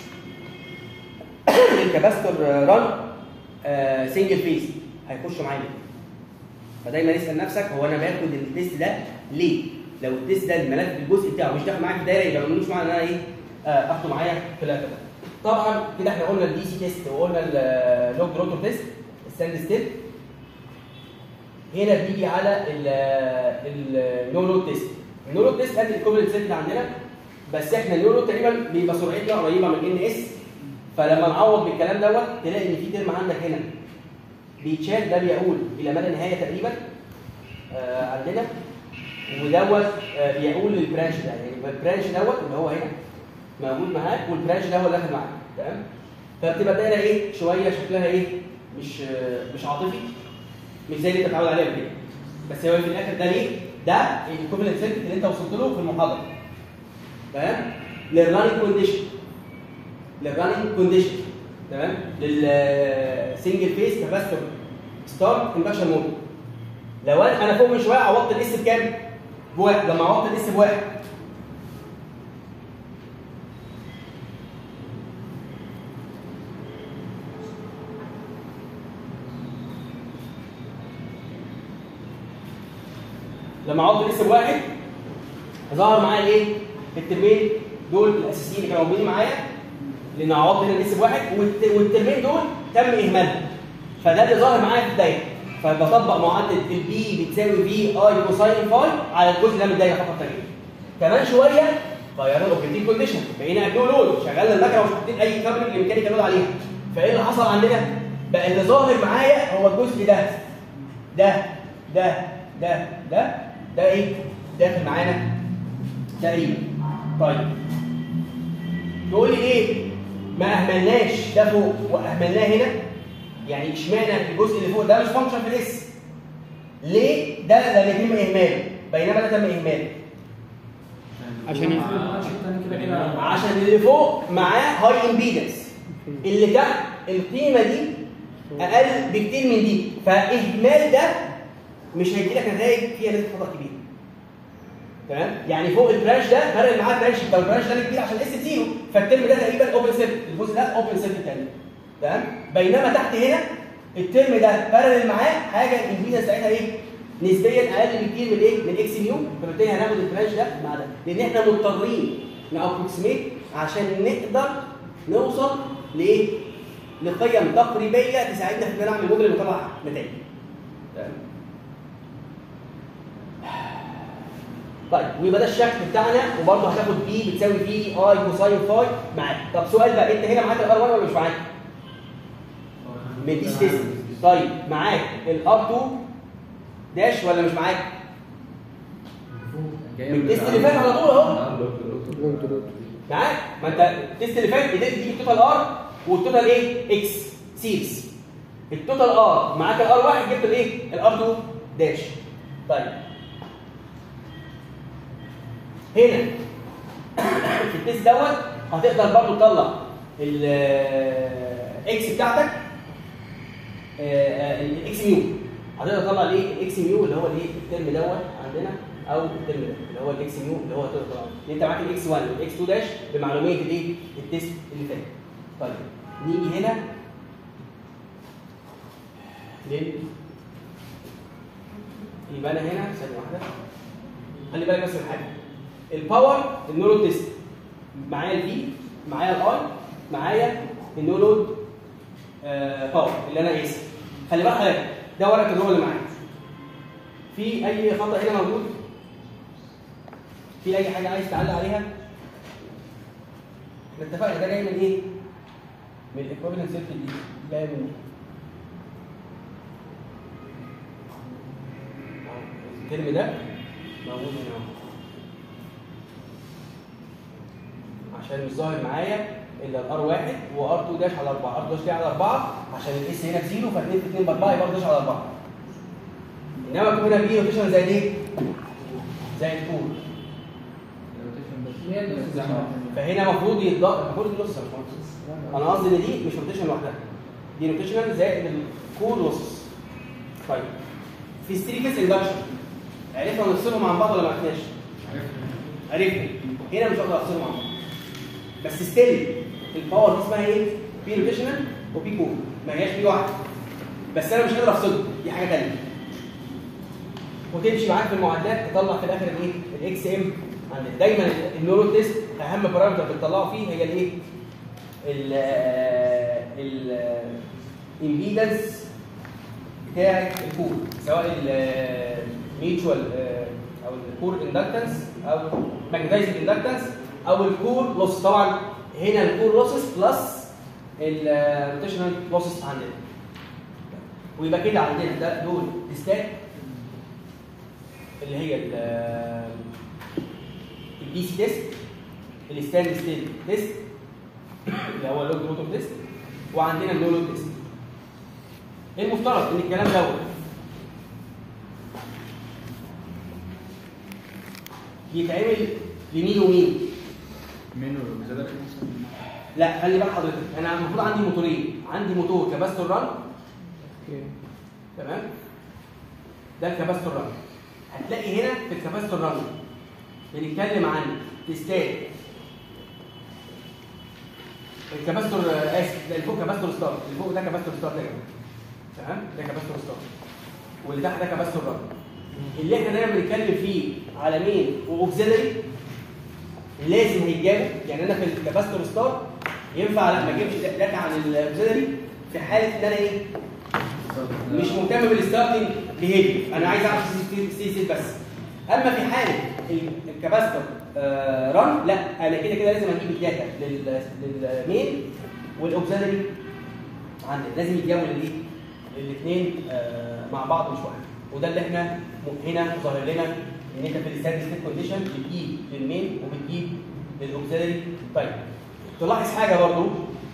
للكاباستور ران سنجل فيز هيخشوا معايا الاتنين. فدايما اسال نفسك هو انا باخد التيست ده ليه؟ لو التيست ده الملف الجزء بتاعه مش داخل معايا في الدايره يبقى ملوش معنى ان انا ايه آه، اخده معايا في الاعتبار. طبعا كده احنا قلنا الدي سي تيست وقلنا اللوج روتور تيست الستاند ستيل هنا بيجي على النو لود تيست النو لود تيست ادي الكوبلنت سيت اللي عندنا بس احنا النو لود تقريبا بيبقى سرعتنا قريبه من ان اس فلما نعوض بالكلام دوت تلاقي ان في ترم عندك هنا بيتشال ده بيقول الى ما لا نهايه تقريبا آه عندنا ودوت آه بيقول للبرانش ده يعني البرانش دوت اللي هو هنا موجود معاك والبرانش ده هو اللي داخل معاك تمام فبتبقى الدايره ايه شويه شكلها ايه مش مش عاطفي مش زي اللي انت متعود عليه قبل كده بس هو في الاخر ده ليه ده الايكوفالنت سيركت اللي انت وصلت له في المحاضره تمام للراننج كونديشن للراننج كونديشن تمام للسنجل فيس كاباستور ستارت اندكشن مود لو انا أنا فوق من شويه عوضت الاس بكام؟ بواحد لما عوضت الاس بواحد لما عوضت الاس بواحد ظهر معايا الايه؟ الترمين دول الاساسيين اللي كانوا موجودين معايا لان عوضت هنا الاس بواحد والت- والترمين دول تم اهمالهم فده اللي ظاهر معايا في الدايره فبطبق معادله البي بتساوي في اي كوساين فاي على الجزء ده من الدايره فقط تغيير كمان شويه غيرنا الاوبريتنج كونديشن بقينا جلو لود شغلنا المكنه ومش حاطين اي كابل ميكانيكال لود عليها فايه اللي حصل عندنا؟ بقى اللي ظاهر معايا هو الجزء ده ده ده ده ده ده ايه؟ داخل معانا تقريبا طيب تقول لي ايه؟ ما اهملناش ده فوق واهملناه هنا يعني اشمعنى الجزء اللي فوق ده مش فانكشن في الاس ليه ده لما يتم اهماله بينما ده تم اهماله عشان ايه؟ كده كده عشان اللي فوق معاه هاي امبيدنس اللي تحت القيمه دي اقل بكتير من دي فاهمال ده مش هيدي لك نتائج فيها نسبه خطا كبيره تمام يعني فوق البرانش ده فرق معاه برانش لو البرانش ده كبير عشان اس زيرو فالترم ده تقريبا اوبن سيركت الجزء ده اوبن سيركت تاني تمام بينما تحت هنا الترم ده بارل معاه حاجه الامبيدنس بتاعتها ايه نسبيا اقل بكتير من ايه من اكس نيو فبالتالي هناخد البرانش ده مع ده لان احنا مضطرين نابروكسيميت عشان نقدر نوصل لايه لقيم تقريبيه تساعدنا في ان نعمل موديل ونطلع نتائج تمام طيب ويبقى ده الشكل بتاعنا وبرضه هتاخد بي بتساوي في اي كوساين فاي معاك طب سؤال بقى انت هنا معاك الار 1 ولا مش معاك؟ من دي ستيس طيب معاك الار 2 داش ولا مش معاك؟ من التيست اللي فات على طول اهو معاك ما انت التيست اللي فات قدرت تجيب التوتال ار والتوتال ايه؟ اكس سيريز التوتال ار معاك الار 1 جبت الايه؟ الار 2 داش طيب هنا في التيست دوت هتقدر برضو تطلع الاكس بتاعتك الاكس ميو هتقدر تطلع الايه الاكس ميو اللي هو الايه الترم دوت عندنا او الترم ده اللي هو الاكس ميو اللي هو تقدر تطلعه لان انت معاك الاكس 1 والاكس 2 داش بمعلوميه الايه التيست اللي فات طيب نيجي هنا لل يبقى انا هنا ثانيه واحده خلي بالك بس من حاجه الباور النورو تيست معايا الفي معايا الاي معايا النورو آه باور اللي انا قايسها خلي بالك حضرتك ده ورقه الرول اللي معايا في اي خطا هنا موجود في اي حاجه عايز تعلق عليها احنا اتفقنا ده جاي من ايه من الايكويفالنت سيركت دي جاي من الترم ده موجود هنا اهو عشان مش ظاهر معايا الا الار 1 وار 2 داش على 4 ار 2 داش على 4 عشان الاس هنا بزيرو ف2 في 2 ب 4 يبقى 4 داش على 4 انما يكون هنا بي روتيشن زي الايه؟ زي الكور فهنا المفروض يتضاف المفروض نص انا قصدي ان دي مش روتيشن لوحدها دي روتيشنال زائد الكور لوسس طيب في ستريكس اندكشن عرفنا نفصلهم عن بعض ولا ما عرفناش؟ عرفنا هنا مش هقدر افصلهم عن بعض بس ستيل الباور دي اسمها ايه؟ بي روتيشنال وبي كور ما هياش بي واحده بس انا مش قادر افصلهم دي حاجه ثانيه وتمشي معاك في المعادلات تطلع في الاخر الايه؟ الاكس ام عندك دايما النورو تيست اهم بارامتر بتطلعه فيه هي الايه؟ ال ال الامبيدنس بتاع الكور سواء الميوتشوال او الكور اندكتنس او ماجنتايزنج اندكتنس او الكور لوس طبعا هنا الكور لوسز بلس الروتيشنال لوسز عندنا ويبقى كده عندنا ده دول تيستات اللي هي البي سي تيست الستاند ستيل تيست اللي هو اللود روتور تيست وعندنا النو لود تيست المفترض ان الكلام دوت يتعمل لمين ومين منه بزيادة لا خلي بال حضرتك انا المفروض عندي موتورين عندي موتور كاباستور ران تمام ده الكاباستور ران هتلاقي هنا في الكاباستور ران بنتكلم عن تستات الكاباستور آه، اسف ده اللي فوق كاباستور ستار اللي فوق ده كاباستور ستار ده يا جماعة. تمام ده كاباستور ستار واللي تحت ده كاباستور ران اللي احنا دايما بنتكلم فيه على مين واوكسيلري لازم هيتجاب يعني انا في الكاباستور ستار ينفع لا ما اجيبش داتا عن الاوكسيلري في حاله ان انا ايه مش مهتم بالستارتنج بيهيفير انا عايز اعرف سي سي سي بس اما في حاله ال- الكاباستور آه ران لا انا كده كده لازم اجيب الداتا لل- للمين والاوكسيلري عندي لازم يتجابوا للايه الاثنين آه مع بعض مش واحد وده اللي احنا م- هنا ظاهر لنا ان انت في الستاند ستيت كونديشن بتجيب للمين وبتجيب للاوكسيلري طيب تلاحظ حاجه برضو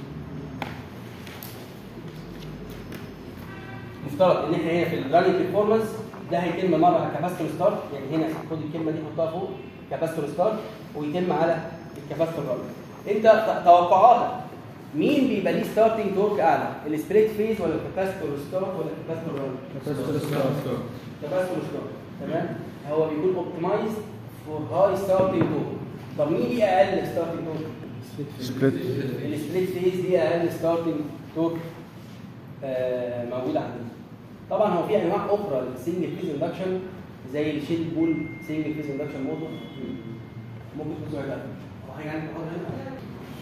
مفترض ان احنا هنا في الراننج بيرفورمانس ده هيتم مره على كاباستور ستارت يعني هنا خد الكلمه دي حطها فوق كاباستور ستارت ويتم على الكاباستور ران انت ت- توقعاتك مين بيبقى ليه ستارتنج تورك اعلى السبريت فيز ولا الكاباستور ستارت ولا الكاباستور ران كاباستور ستارت تمام هو بيكون اوبتمايز فور هاي ستارتنج تورك طب مين ليه اقل ستارتنج تورك سبليت السبليت فيز دي اقل ستارتنج تورك آه، موجوده عندنا طبعا هو في انواع اخرى للسنجل فيز اندكشن زي الشيل بول سنجل فيز اندكشن موتور ممكن تكون سؤال هو حاجه عندك محاضرة هنا؟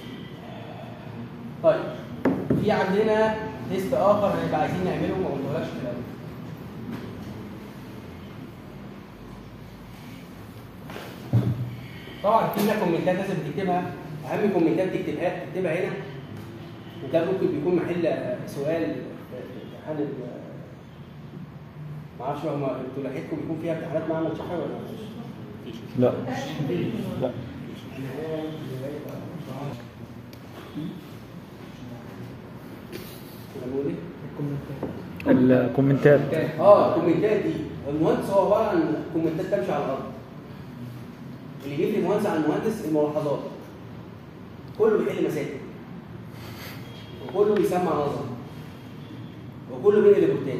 طيب في عندنا تيست اخر هنبقى عايزين نعمله ما قلتهولكش في الاول طبعا في هنا كومنتات لازم تكتبها اهم كومنتات تكتبها تكتبها هنا وده ممكن بيكون محل سؤال في امتحان ال- ما اعرفش هم انتوا لحقتكم بيكون فيها امتحانات معمل شحن ولا مفيش؟ لا لا كنا بنقول ايه؟ الكومنتات اه الكومنتات دي المهندس هو عباره عن كومنتات تمشي على الارض اللي بيفرق المهندس عن المهندس الملاحظات كله بيحل مسائل وكله بيسمع نظر وكله بينقل ريبورتات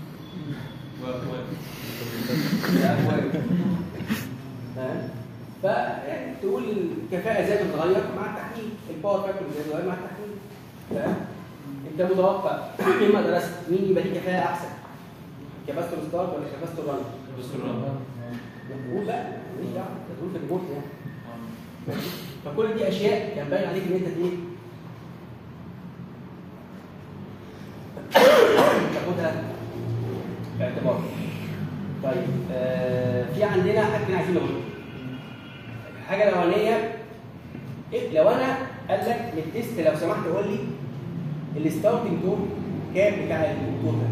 تمام ف يعني تقول الكفاءه ازاي بتتغير مع التحليل الباور فاكتور ازاي بتتغير مع التحليل تمام انت متوقع مما درست مين يبقى ليه كفاءه احسن كباستور ستارت ولا كباستور ران قول بقى ماليش دعوه انت تقول في الريبورت يعني فكل دي اشياء كان باين عليك ان انت ايه تاخدها في اعتبار طيب آه في عندنا حاجتين عايزين نقولهم الحاجه الاولانيه إيه لو انا قال لك من التيست لو سمحت قول لي الستارتنج تور كام بتاع الدكتور ده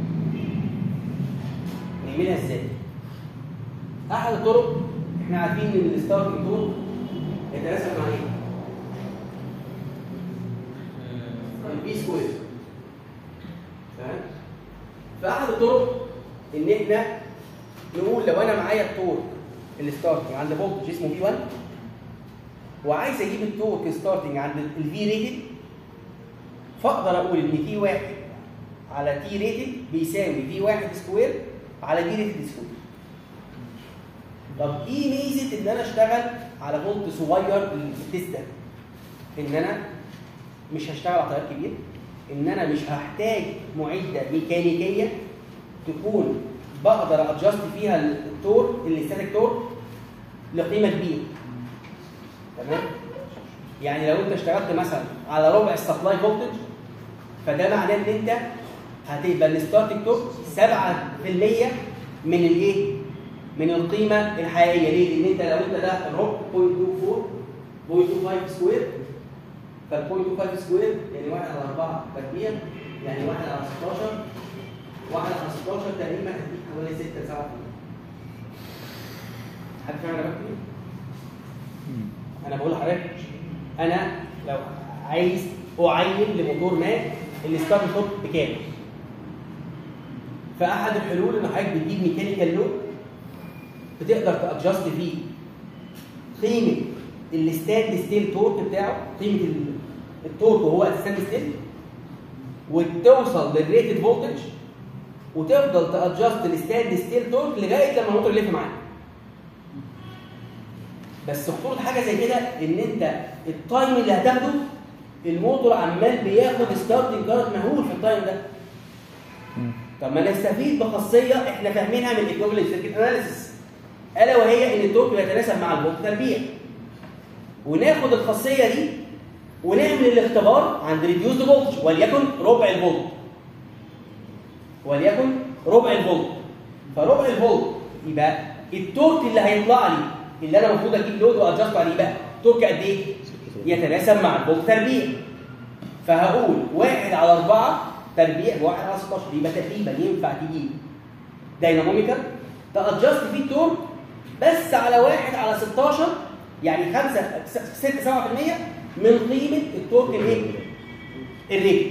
نعملها ازاي احد الطرق احنا عارفين ان الستارتنج تور يتناسب مع ايه البي سكوير تمام فاحد الطرق ان احنا نقول لو انا معايا التورك الستارتنج عند فولتج اسمه في 1 وعايز اجيب التورك ستارتنج عند الفي ريتد فاقدر اقول ان في واحد على تي ريتد بيساوي في واحد سكوير على دي ريتد سكوير طب ايه ميزه ان انا اشتغل على فولت صغير في التيست ده ان انا مش هشتغل على تيار كبير ان انا مش هحتاج معده ميكانيكيه تكون بقدر ادجست فيها التور الاستاتيك تور لقيمه كبيره تمام يعني لو انت اشتغلت مثلا على ربع السبلاي فولتج فده معناه ان انت هتبقى الستارتنج تور 7% من الايه؟ من القيمه الحقيقيه ليه؟ لان انت لو انت ده الربع 0.24 0.25 سكوير فال 0.25 سكوير يعني 1 على 4 تكبير يعني 1 على 16 1 على 16 تقريبا هتديك حوالي 6 7 حد فاهم انا بكتب ايه؟ انا بقول لحضرتك انا لو عايز اعين لموتور ما الستارت توب بكام فاحد الحلول ان حضرتك بتجيب ميكانيكال لود بتقدر تادجست فيه قيمه الستاند ستيل تورك بتاعه قيمه ال- التورك وهو الستاند ستيل وتوصل للريتد فولتج وتفضل تادجست الستاند ستيل تورك لغايه لما الموتور يلف معاك بس خطوره حاجه زي كده ان انت التايم اللي هتاخده الموتور عمال بياخد ستارتنج كارت مهول في التايم ده طب ما نستفيد بخاصيه احنا فاهمينها من الايكويفالنت سيركت اناليسيس الا وهي ان التورك بيتناسب مع الفولت تربيع وناخد الخاصيه دي ونعمل الاختبار عند ريديوسد فولتج وليكن ربع الفولت وليكن ربع الفولت فربع الفولت يبقى التورك اللي هيطلع لي اللي انا المفروض اجيب لود وادجست عليه بقى تورك قد ايه؟ يتناسب مع الفولت تربيع فهقول واحد على أربعة تربيع بواحد على 16 يبقى تقريبا ينفع تجيب دايناموميتر تادجست فيه التورك بس على واحد على 16 يعني 5 6 7% من قيمة التورك الايه؟ الريت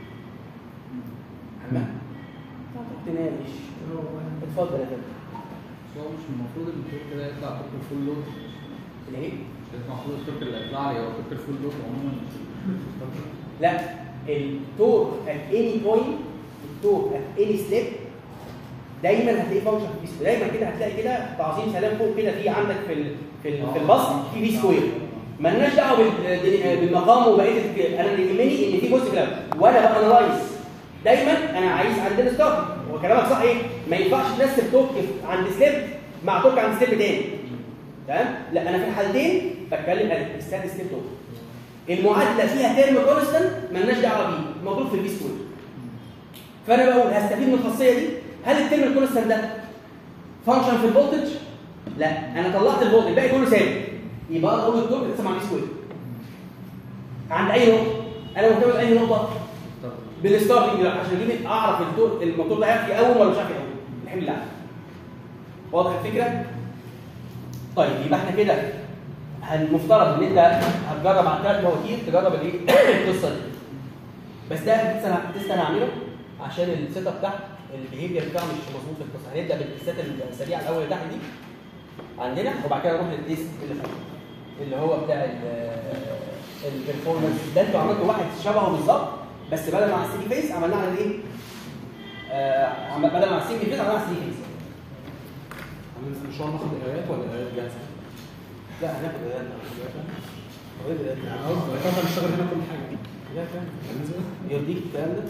تمام؟ تناقش اتفضل يا فندم بس هو مش المفروض ان التورك ده يطلع تورك الفول لود الايه؟ مش المفروض التورك اللي هيطلع لي هو تورك الفول لود عموما لا التورك at any point التورك at any step دايما هتلاقي فانكشن في سكوير دايما كده هتلاقي كده تعظيم سلام فوق كده في عندك في ال في ال في البسط في في سكوير مالناش دعوه بال- بالمقام وبقيه ال- انا اللي يهمني ان في جزء في الاول وانا بقى انلايز دايما انا عايز عندنا ستارت هو كلامك صح ايه؟ ما ينفعش تنسب توك عند سليب مع توك عند سليب تاني تمام؟ لا انا في الحالتين بتكلم على الستاند ستيب توك المعادله فيها ترم كونستنت مالناش دعوه بيه موجود في البي سكوير فانا بقول هستفيد من الخاصيه دي هل الترم الكونستنت ده فانكشن في الفولتج لا انا طلعت الفولتج الباقي كله ثابت يبقى اقدر اقول التورك لسه مع بي سكوير عند اي نقطه انا مهتم باي نقطه بالستارتنج عشان اجيب اعرف التورك الموتور ده هيقف اول ولا مش هيقف اول الحمد لله واضح الفكره طيب يبقى احنا كده المفترض ان انت هتجرب على ثلاث مواتير تجرب الايه القصه دي بس ده لسه انا لسه انا هعمله عشان السيت اب تحت البيهيفير بتاعه مش مظبوط في القصه هنبدا بالتستات السريعه الاول اللي تحت دي عندنا وبعد كده نروح للتيست اللي فوق اللي هو بتاع البرفورمانس ده انتوا عملتوا واحد شبهه بالظبط بس بدل ما على السي فيس عملناه على الايه؟ آه عم- بدل ما على السي فيس عملناه على السي فيس مش هو ناخد الايات ولا الايات جاهزه؟ لا هناخد ده هو ايه ده؟ طبعا نشتغل هنا كل حاجه لا فاهم يرضيك الكلام ده؟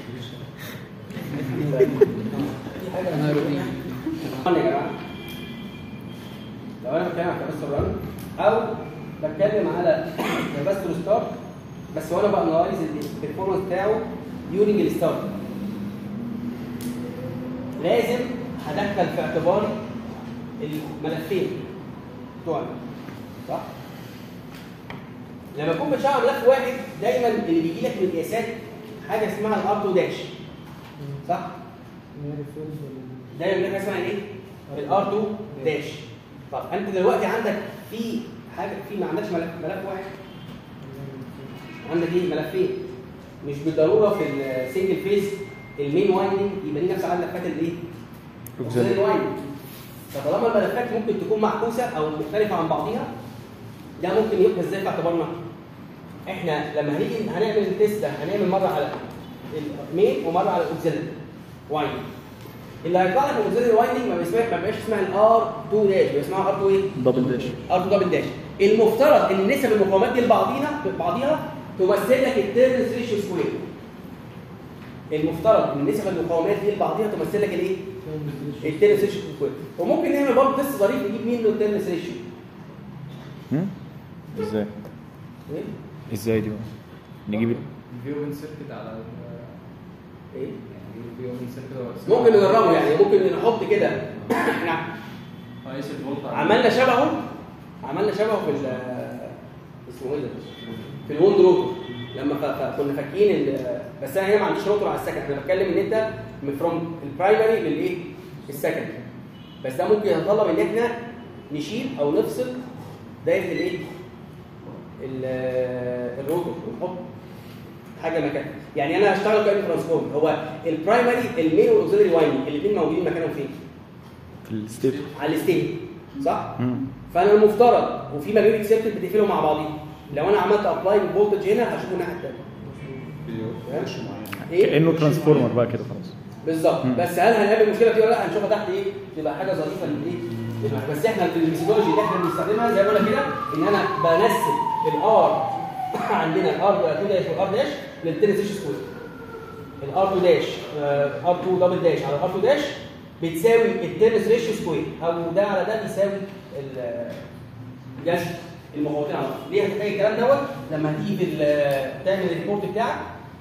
في حاجه انا روتين طبعا يا جماعه لو انا بتكلم على كاباستور ران او بتكلم على كاباستور ستارت بس وانا بانلايز البرفورمانس بتاعه ديورنج الستارت لازم هدخل في اعتباري الملفين بتوعنا صح؟ لما اكون بشغل ملف واحد دايما اللي بيجي لك من القياسات حاجه اسمها الار 2 داش صح؟ دايما بنبقى اسمها ايه؟ الار 2 داش طب انت دلوقتي عندك في حاجه في ما عندكش ملف ملف واحد عندك ايه ملفين مش بالضروره في السنجل فيز المين وايندنج يبقى ليه نفس عدد ملفات الايه؟ Auxiliary. وايندنج فطالما الملفات ممكن تكون معكوسه او مختلفه عن بعضيها ده ممكن يبقى ازاي في اعتبارنا؟ احنا لما هنيجي هنعمل التيست ده هنعمل مره على المين ومره على الاوكسيلري وايندنج اللي هيطلع لك من الاوكسيلري وايندنج ما بيسمعش ما بيبقاش اسمها الار 2 داش بيبقى اسمها ار 2 ايه؟ دبل داش ار 2 دبل داش المفترض ان نسب المقاومات دي لبعضيها بعضيها تمثل لك التيرنس ريشيو سكوير المفترض ان نسب المقاومات دي لبعضيها تمثل لك الايه؟ التيرنس ريشيو سكوير وممكن نعمل برضه تيست ظريف نجيب مين له التيرنس ريشيو هم؟ ازاي ايه؟ ازاي دي بقى نجيب ال- الفيو من سيركت على ال- ايه؟ يعني الفيو من سيركت هو ممكن نجربه يعني ممكن نحط كده احنا قيس الفولت على- عملنا شبهه عملنا شبهه في ال اسمه ايه ده؟ في الوند روتور لما ف- ف- كنا فاكين ال- بس انا هنا ما عنديش روتور على السكن انا بتكلم ان انت فروم البرايمري للايه؟ السكن بس ده ممكن يتطلب ان احنا نشيل او نفصل دايره الايه؟ ال- الروتور ونحط حاجه مكانها يعني انا هشتغل كاني ترانسفورم هو البرايمري المين والاوكسيلري وايندنج الاثنين موجودين مكانهم فين؟ في الستيب على الستيج صح؟ مم. فانا المفترض وفي ماجنتيك سيركت بتقفلهم مع بعضيهم لو انا عملت ابلاي فولتج هنا هشوفه الناحيه الثانيه مش معين ايه؟ كانه ترانسفورمر بقى كده خلاص بالظبط مم. بس هل هنقابل المشكله دي ولا لا هنشوفها تحت ايه تبقى حاجه ظريفه من ايه للمعنى. بس احنا في الميثودولوجي اللي احنا بنستخدمها زي ما قلنا كده ان انا بنسب الار عندنا الار 2 داش والار داش للتنس ريشيو سكوير الار 2 داش ار 2 دبل داش على ار 2 داش بتساوي التنس ريشيو سكوير او ده على ده بيساوي ال- جذر المقاومتين على بعض ليه هتحتاج الكلام دوت لما هتيجي في ال- تعمل الريبورت بتاعك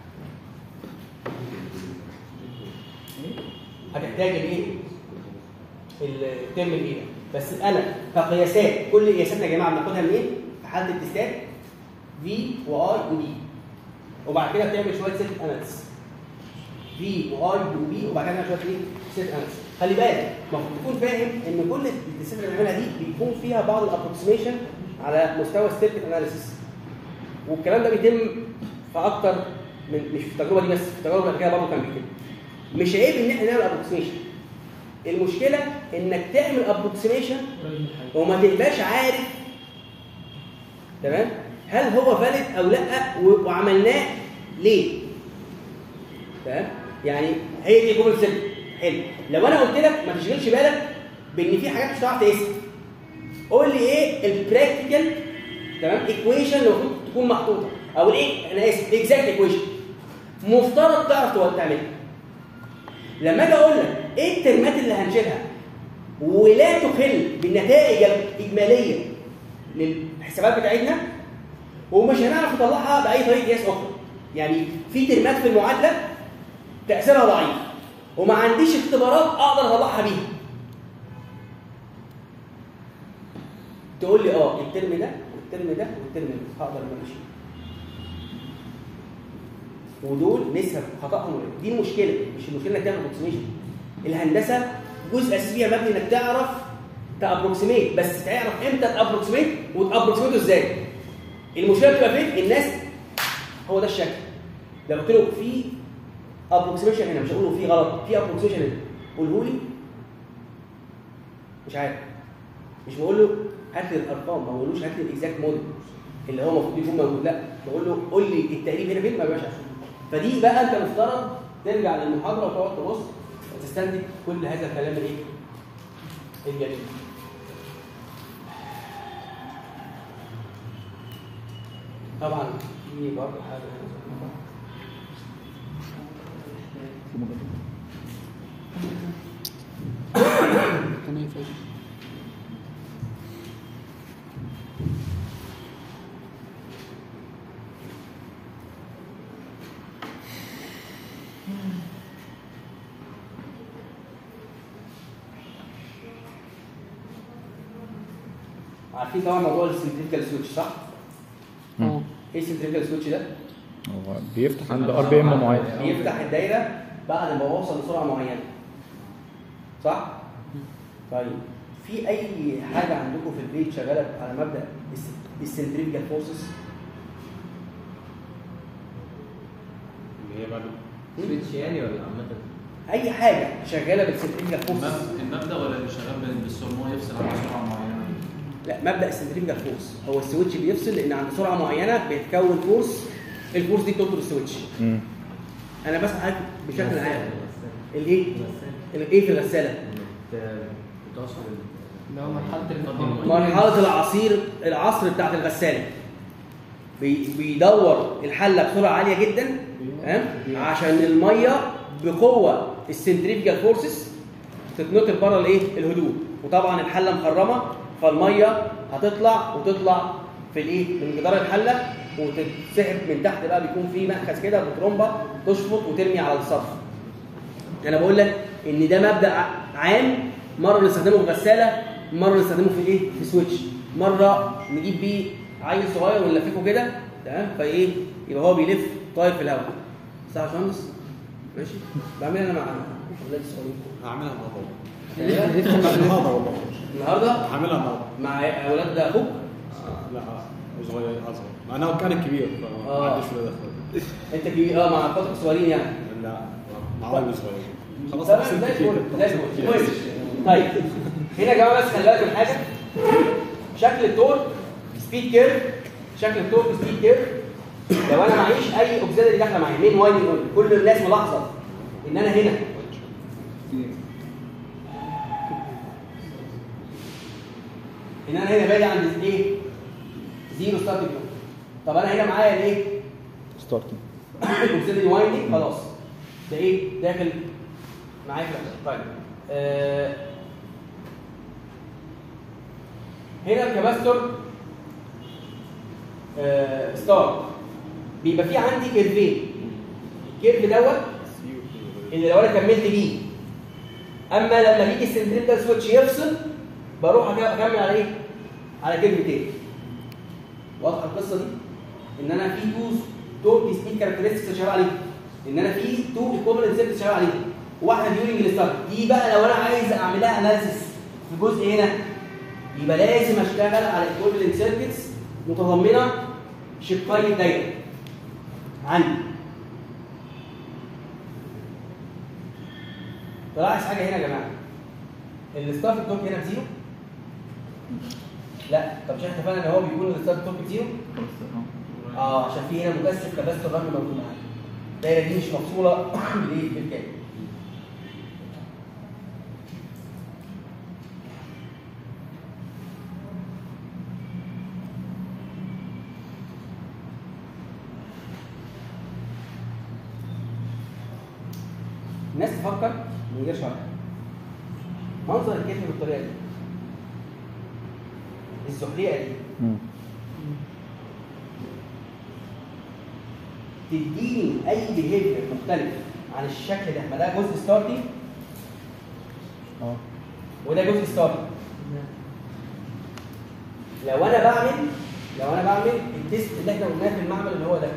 هتحتاج الايه؟ الترم الايه ده. بس انا كقياسات كل قياساتنا يا جماعه بناخدها منين؟ في حاله التستات في واي ودي وبعد كده بتعمل شويه سيت اناليسيس في واي وبي وبعد كده بتعمل شويه ايه؟ سيت اناليسيس خلي بالك المفروض تكون فاهم ان كل التستات اللي بنعملها دي بيكون فيها بعض الابروكسيميشن على مستوى السيركت اناليسيس والكلام ده بيتم في اكتر من مش في التجربه دي بس في التجربه اللي قبل كده برضه كان بيتم مش عيب ان احنا نعمل ابروكسيميشن المشكله انك تعمل ابروكسيميشن وما تبقاش عارف تمام هل هو فالid او لا و- وعملناه ليه تمام يعني هي دي جمله سلم حلو لو انا قلت لك ما تشغلش بالك بان في حاجات مش هتعرف تقيسها قول لي ايه البراكتيكال تمام ايكويشن اللي المفروض تكون محطوطه او الايه انا اسف اكزاكت ايكويشن مفترض تعرف تو- تعملها لما اجي اقول لك ايه الترمات اللي هنشيلها ولا تخل بالنتائج الاجماليه للحسابات بتاعتنا ومش هنعرف نطلعها باي طريقه قياس اخرى يعني في ترمات في المعادله تاثيرها ضعيف وما عنديش اختبارات اقدر اطلعها بيها تقول لي اه الترم ده والترم ده والترم ده هقدر امشي ودول نسب خطأهم قليل. دي المشكله مش المشكله انك تعمل ابروكسيميشن الهندسه جزء اساسي فيها مبني انك تعرف تابروكسيميت بس تعرف امتى تابروكسيميت وتابروكسيميته ازاي المشكله بتبقى فين الناس هو ده الشكل لو قلت له في ابروكسيميشن هنا مش هقول له في غلط في ابروكسيميشن هنا قوله لي مش عارف مش بقول له هات لي الارقام ما بقولوش هات لي الاكزاكت موديل اللي هو المفروض يكون موجود لا بقول له قول لي التقريب هنا فين ما بيبقاش عارف فدي بقى انت مفترض ترجع للمحاضره وتقعد تبص وتستنتج كل هذا الكلام الايه؟ الجميل طبعا في برضه حاجه هنا. كان ايه فايدة؟ عارفين طبعا موضوع السنتريفيكال سويتش صح؟ اه ايه السنتريفيكال سويتش ده؟ هو بيفتح عند ار بي ام معين بيفتح الدايره بعد ما بوصل لسرعه معينه صح؟ طيب في اي حاجه عندكم في البيت شغاله على مبدا السنتريفيكال فورسز اللي هي بعد سويتش يعني ولا عامة؟ اي حاجه شغاله بالسنتريفيكال فورسز المب- المبدا ولا اللي شغال بال- بالسرمو يفصل على سرعه معينه لا مبدا السنتريفيكال فورس هو السويتش بيفصل لان عند سرعه معينه بيتكون فورس الفورس دي بتطرد السويتش مم. انا بسال حضرتك بشكل عام الايه الايه في الغساله بتوصل اللي هو مرحلة اتفضل. مرحله العصير العصر بتاعت الغساله بي- بيدور الحله بسرعه عاليه جدا تمام عشان الميه بقوه السنتريفيكال فورسز تتنطر بره الايه الهدوء وطبعا الحله مخرمه فالميه هتطلع وتطلع في الايه من جدار الحله وتتسحب من تحت بقى بيكون في مأخذ كده بترمبه تشفط وترمي على السطح انا بقول لك ان ده مبدا ع- عام مره نستخدمه في غساله مره نستخدمه في ايه في سويتش مره نجيب بيه عيل صغير ونلففه كده تمام فايه يبقى هو بيلف طاير في الهواء صح يا باشمهندس ماشي بعمل انا مع اولاد الصغيرين هعملها النهارده النهارده هعملها النهارده مع اولاد اخوك لا صغير اصغر انا كان كبير فما آه. عنديش ولا دخل انت كبير اه مع اخواتك الصغيرين يعني لا مع والدي صغير خلاص تمام أحسن زي كتير. الفل زي الفل كويس طيب هنا يا جماعه بس خلي بالك من حاجه شكل التور سبيد كيرف شكل التور سبيد كيرف لو انا معيش اي اوكسيلري داخله معايا مين وايد كل الناس ملاحظه ان انا هنا ان انا هنا بادئ عند ايه؟ زيرو ستارتنج بوينت طب انا هنا معايا الايه؟ ستارتنج الاوكسيلري وايندنج خلاص ده ايه داخل معايا في الأحداث. طيب آه هنا الكباستور آه ستار بيبقى في عندي كيرفين الكيرف دوت اللي لو انا كملت بيه اما لما بيجي السنتريكال سويتش يفصل بروح أك- اكمل على ايه؟ على كيرف تاني واضحه القصه دي؟ ان انا في تو تو ديسبيت كاركترستكس شغال عليهم ان انا في تو ايكوفالنت سيركتس شغال عليهم واحده ديورنج الستارت دي بقى لو انا عايز اعمل لها اناليسيس في جزء هنا يبقى لازم اشتغل على ايكوفالنت سيركتس متضمنه شقي الدايره عندي طلعت حاجه هنا يا جماعه الستارت توك هنا بزيرو لا طب مش احنا اتفقنا ان هو بيكون الستارت توك بزيرو اه عشان في هنا مكثف كباستور رقم موجود معايا الدايره دي مش مفصوله بالايه بالكامل الناس تفكر من غير شرح منظر الكتف بالطريقه دي الزحليقه دي مم. تديني اي بيهيفير مختلف عن الشكل ده ما ده جزء ستارتنج اه وده جزء ستارتنج لو انا بعمل لو انا بعمل التيست اللي احنا قلناه في المعمل اللي هو ده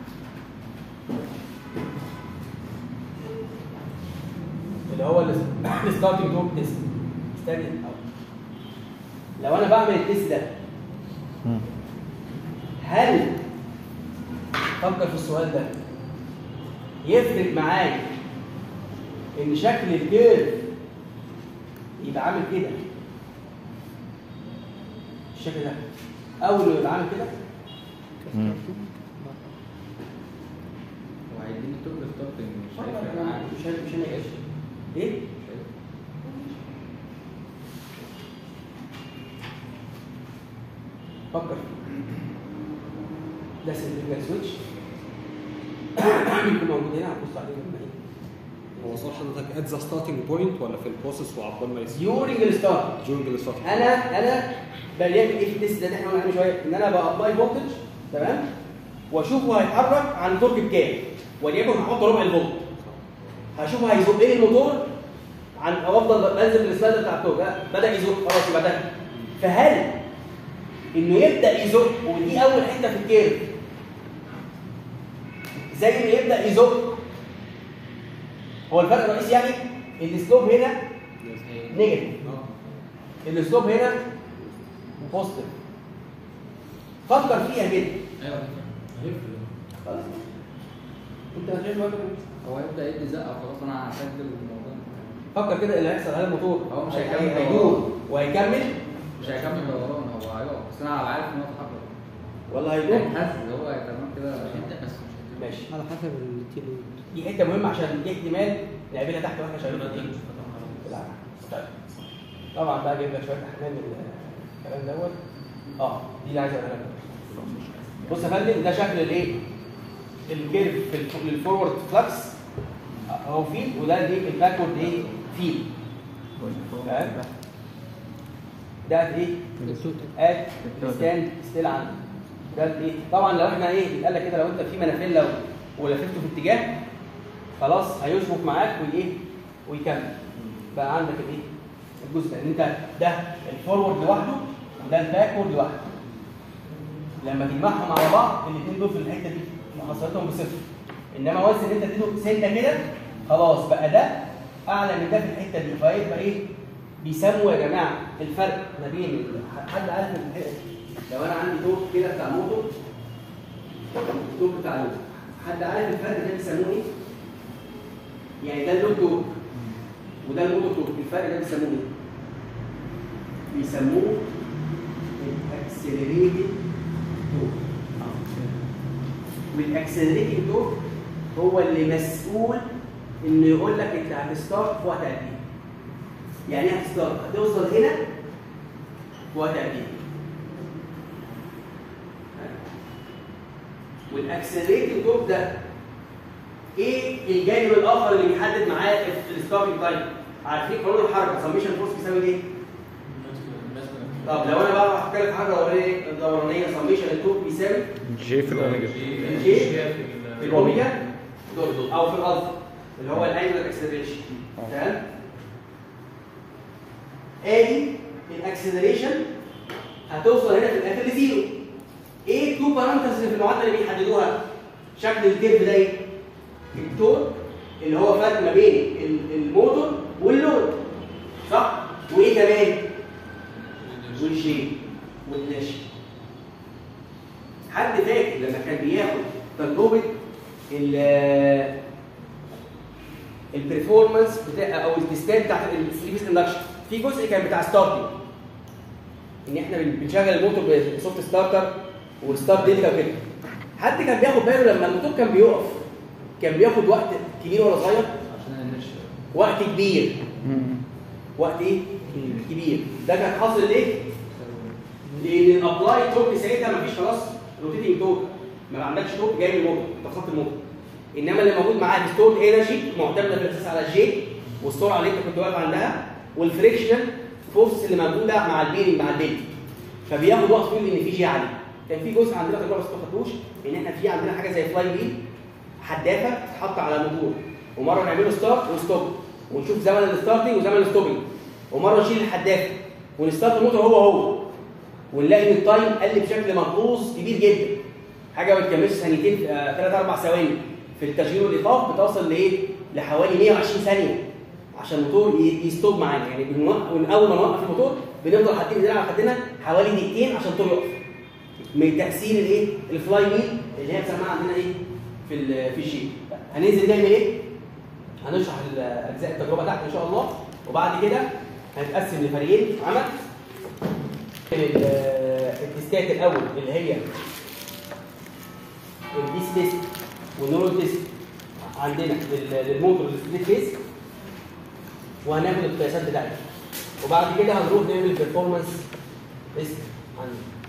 اللي هو الستارتنج توب تيست استني الأول. لو انا بعمل التيست ده مم. هل فكر في السؤال ده يفرق معايا ان شكل الكيرف يبقى عامل كده الشكل ده اول يبقى عامل كده مم. وهيديني توب ستارتنج مش مش هيفرق معاك مش مش هنقاش ايه فكر ده سنتريفيال سويتش بيكون موجود هنا هتبص عليه لما ايه هو صار حضرتك ات ذا ستارتنج بوينت ولا في البروسيس وعقبال ما يصير ديورنج الستارت جوينج الستارتنج انا انا بنعمل ايه في التست ده اللي احنا قلنا عليه شويه ان انا بابلاي فولتج تمام واشوفه هيتحرك عن تورك بكام وليكن هحط ربع الفولت هشوفه هيزق لي الموتور عن او افضل بنزل بالسلايدر بتاع التورك ده بدا يزق خلاص يبقى ده فهل انه يبدا يزق ودي اول حته في الكيرف زي ما يبدا يزق هو الفرق الرئيسي يعني السلوب هنا نيجاتيف الاسلوب هنا بوزيتيف فكر فيها كده ايوه خلاص انت شايف الوضع ده؟ هو يبدا يدي زقه خلاص انا هسجل الموضوع فكر كده اللي هيحصل هل الموتور هو مش هي- هيكمل هي- هيدور وهيكمل مش هيكمل دوران هو هيقف بس انا هبقى عارف ان هو اتحرك ولا هيدور هيتهز هو تمام كده انت بس مش ماشي على حسب التيلو دي حته مهمه عشان دي احتمال نقابلها تحت واحنا شغالين في ايه؟ في العمل. طيب. طبعا بقى جايب لك شويه احمال من الكلام دوت اه دي اللي عايز اقولها لك بص يا فندم ده شكل الايه؟ الكيرف في الف- للفورورد فلكس اهو فيل وده الايه الباكورد ايه؟ فيل تمام؟ ده ايه؟ اد ستاند ستيل عندي ده الايه؟ طبعا لو احنا ايه بيتقال لك كده لو انت في منافله و- ولففته في اتجاه خلاص هيشبك معاك وايه؟ ويكمل بقى عندك الايه؟ الجزء ده ان انت ده الفورورد لوحده وده الباكورد لوحده لما تجمعهم على بعض الاثنين دول في الحته دي محصلتهم بصفر انما وانس ان انت تديله سنه كده خلاص بقى ده اعلى من ده في الحته دي فيبقى ايه بيسموا يا جماعه الفرق ما بين ال- حد عارف الح- لو انا عندي توك كده بتاع موتور التوك بتاع الموتور حد عارف الفرق ده بيسموه ايه؟ يعني ده اللود توك وده الموتور توك الفرق ده بيسموه ايه؟ بيسموه الاكسلريتد توك والاكسلريتد توك هو اللي مسؤول انه يقول لك انت هتستارت في وقت قد ايه يعني ايه هتستارت هتوصل هنا في وقت قد ايه والاكسلريتد توك ده ايه الجانب الاخر اللي بيحدد معاه الستارتنج تايم عارفين قانون الحركه سميشن فورس بيساوي ايه طب لو انا بقى هحكي لك حاجه دورانيه دورانيه سميشن التوك بيساوي جي في الاوميجا الجي في الاوميجا دوت او في الالفا اللي هو الانجلر اكسلريشن تمام ادي الاكسلريشن هتوصل هنا في الاخر لزيرو ايه التو بارامترز اللي في المعادله اللي بيحددوها شكل الكيرف ده ايه التون اللي هو فرق ما بين ال- الموتور واللود صح وايه كمان والشيء والنشا حد فاكر لما كان بياخد تجربه ال البرفورمانس بتاع او التستات بتاعت الثري بيس اندكشن في جزء كان بتاع ستارتنج ان احنا بن- بنشغل الموتور بصوت ستارتر وستارت ديلتا وكده حد كان بياخد باله لما الموتور كان بيقف كان بياخد وقت كبير ولا صغير عشان النشا وقت كبير وقت ايه كبير ده كان حاصل ليه لان الابلاي توك ساعتها مفيش خلاص روتيتنج توك ما عندكش توك جاي من الموتور انت خط الموتور انما اللي موجود معاه الستورد انرجي معتمده في الاساس على الجي والسرعه اللي انت كنت واقف عندها والفريكشن فورس اللي موجوده مع البيرنج مع البيرنج فبياخد وقت طويل ان في جي عالي كان في جزء عندنا تجربه بس ما خدتوش ان احنا في عندنا حاجه زي فلاي ويل حدافه تتحط على موتور ومره نعمله ستارت وستوب ونشوف زمن الستارتنج وزمن الستوبنج ومره نشيل الحدافه ونستارت الموتور هو هو ونلاقي ان التايم قل بشكل ملحوظ كبير جدا حاجه ما بتكملش ثانيتين ثلاث اربع ثواني في التشغيل والايقاف بتوصل لايه؟ لحوالي 120 ثانيه عشان الموتور ي- يستوب معانا يعني بنوقف من اول ما نوقف الموتور بنفضل حاطين ايدينا على خدنا حوالي دقيقتين عشان الموتور يقف من تاثير الايه؟ الفلاي ويل اللي هي بنسميها عندنا ايه؟ في ال- في الشيء هننزل نعمل ايه؟ هنشرح الاجزاء التجربه تحت ان شاء الله وبعد كده هنتقسم لفريقين عمل ال- التستات الاول اللي هي البيس تيست والنورال تيست عندنا لل- للموتور السبليت فيس وهناخد القياسات بتاعتها وبعد كده هنروح نعمل بيرفورمانس تيست عن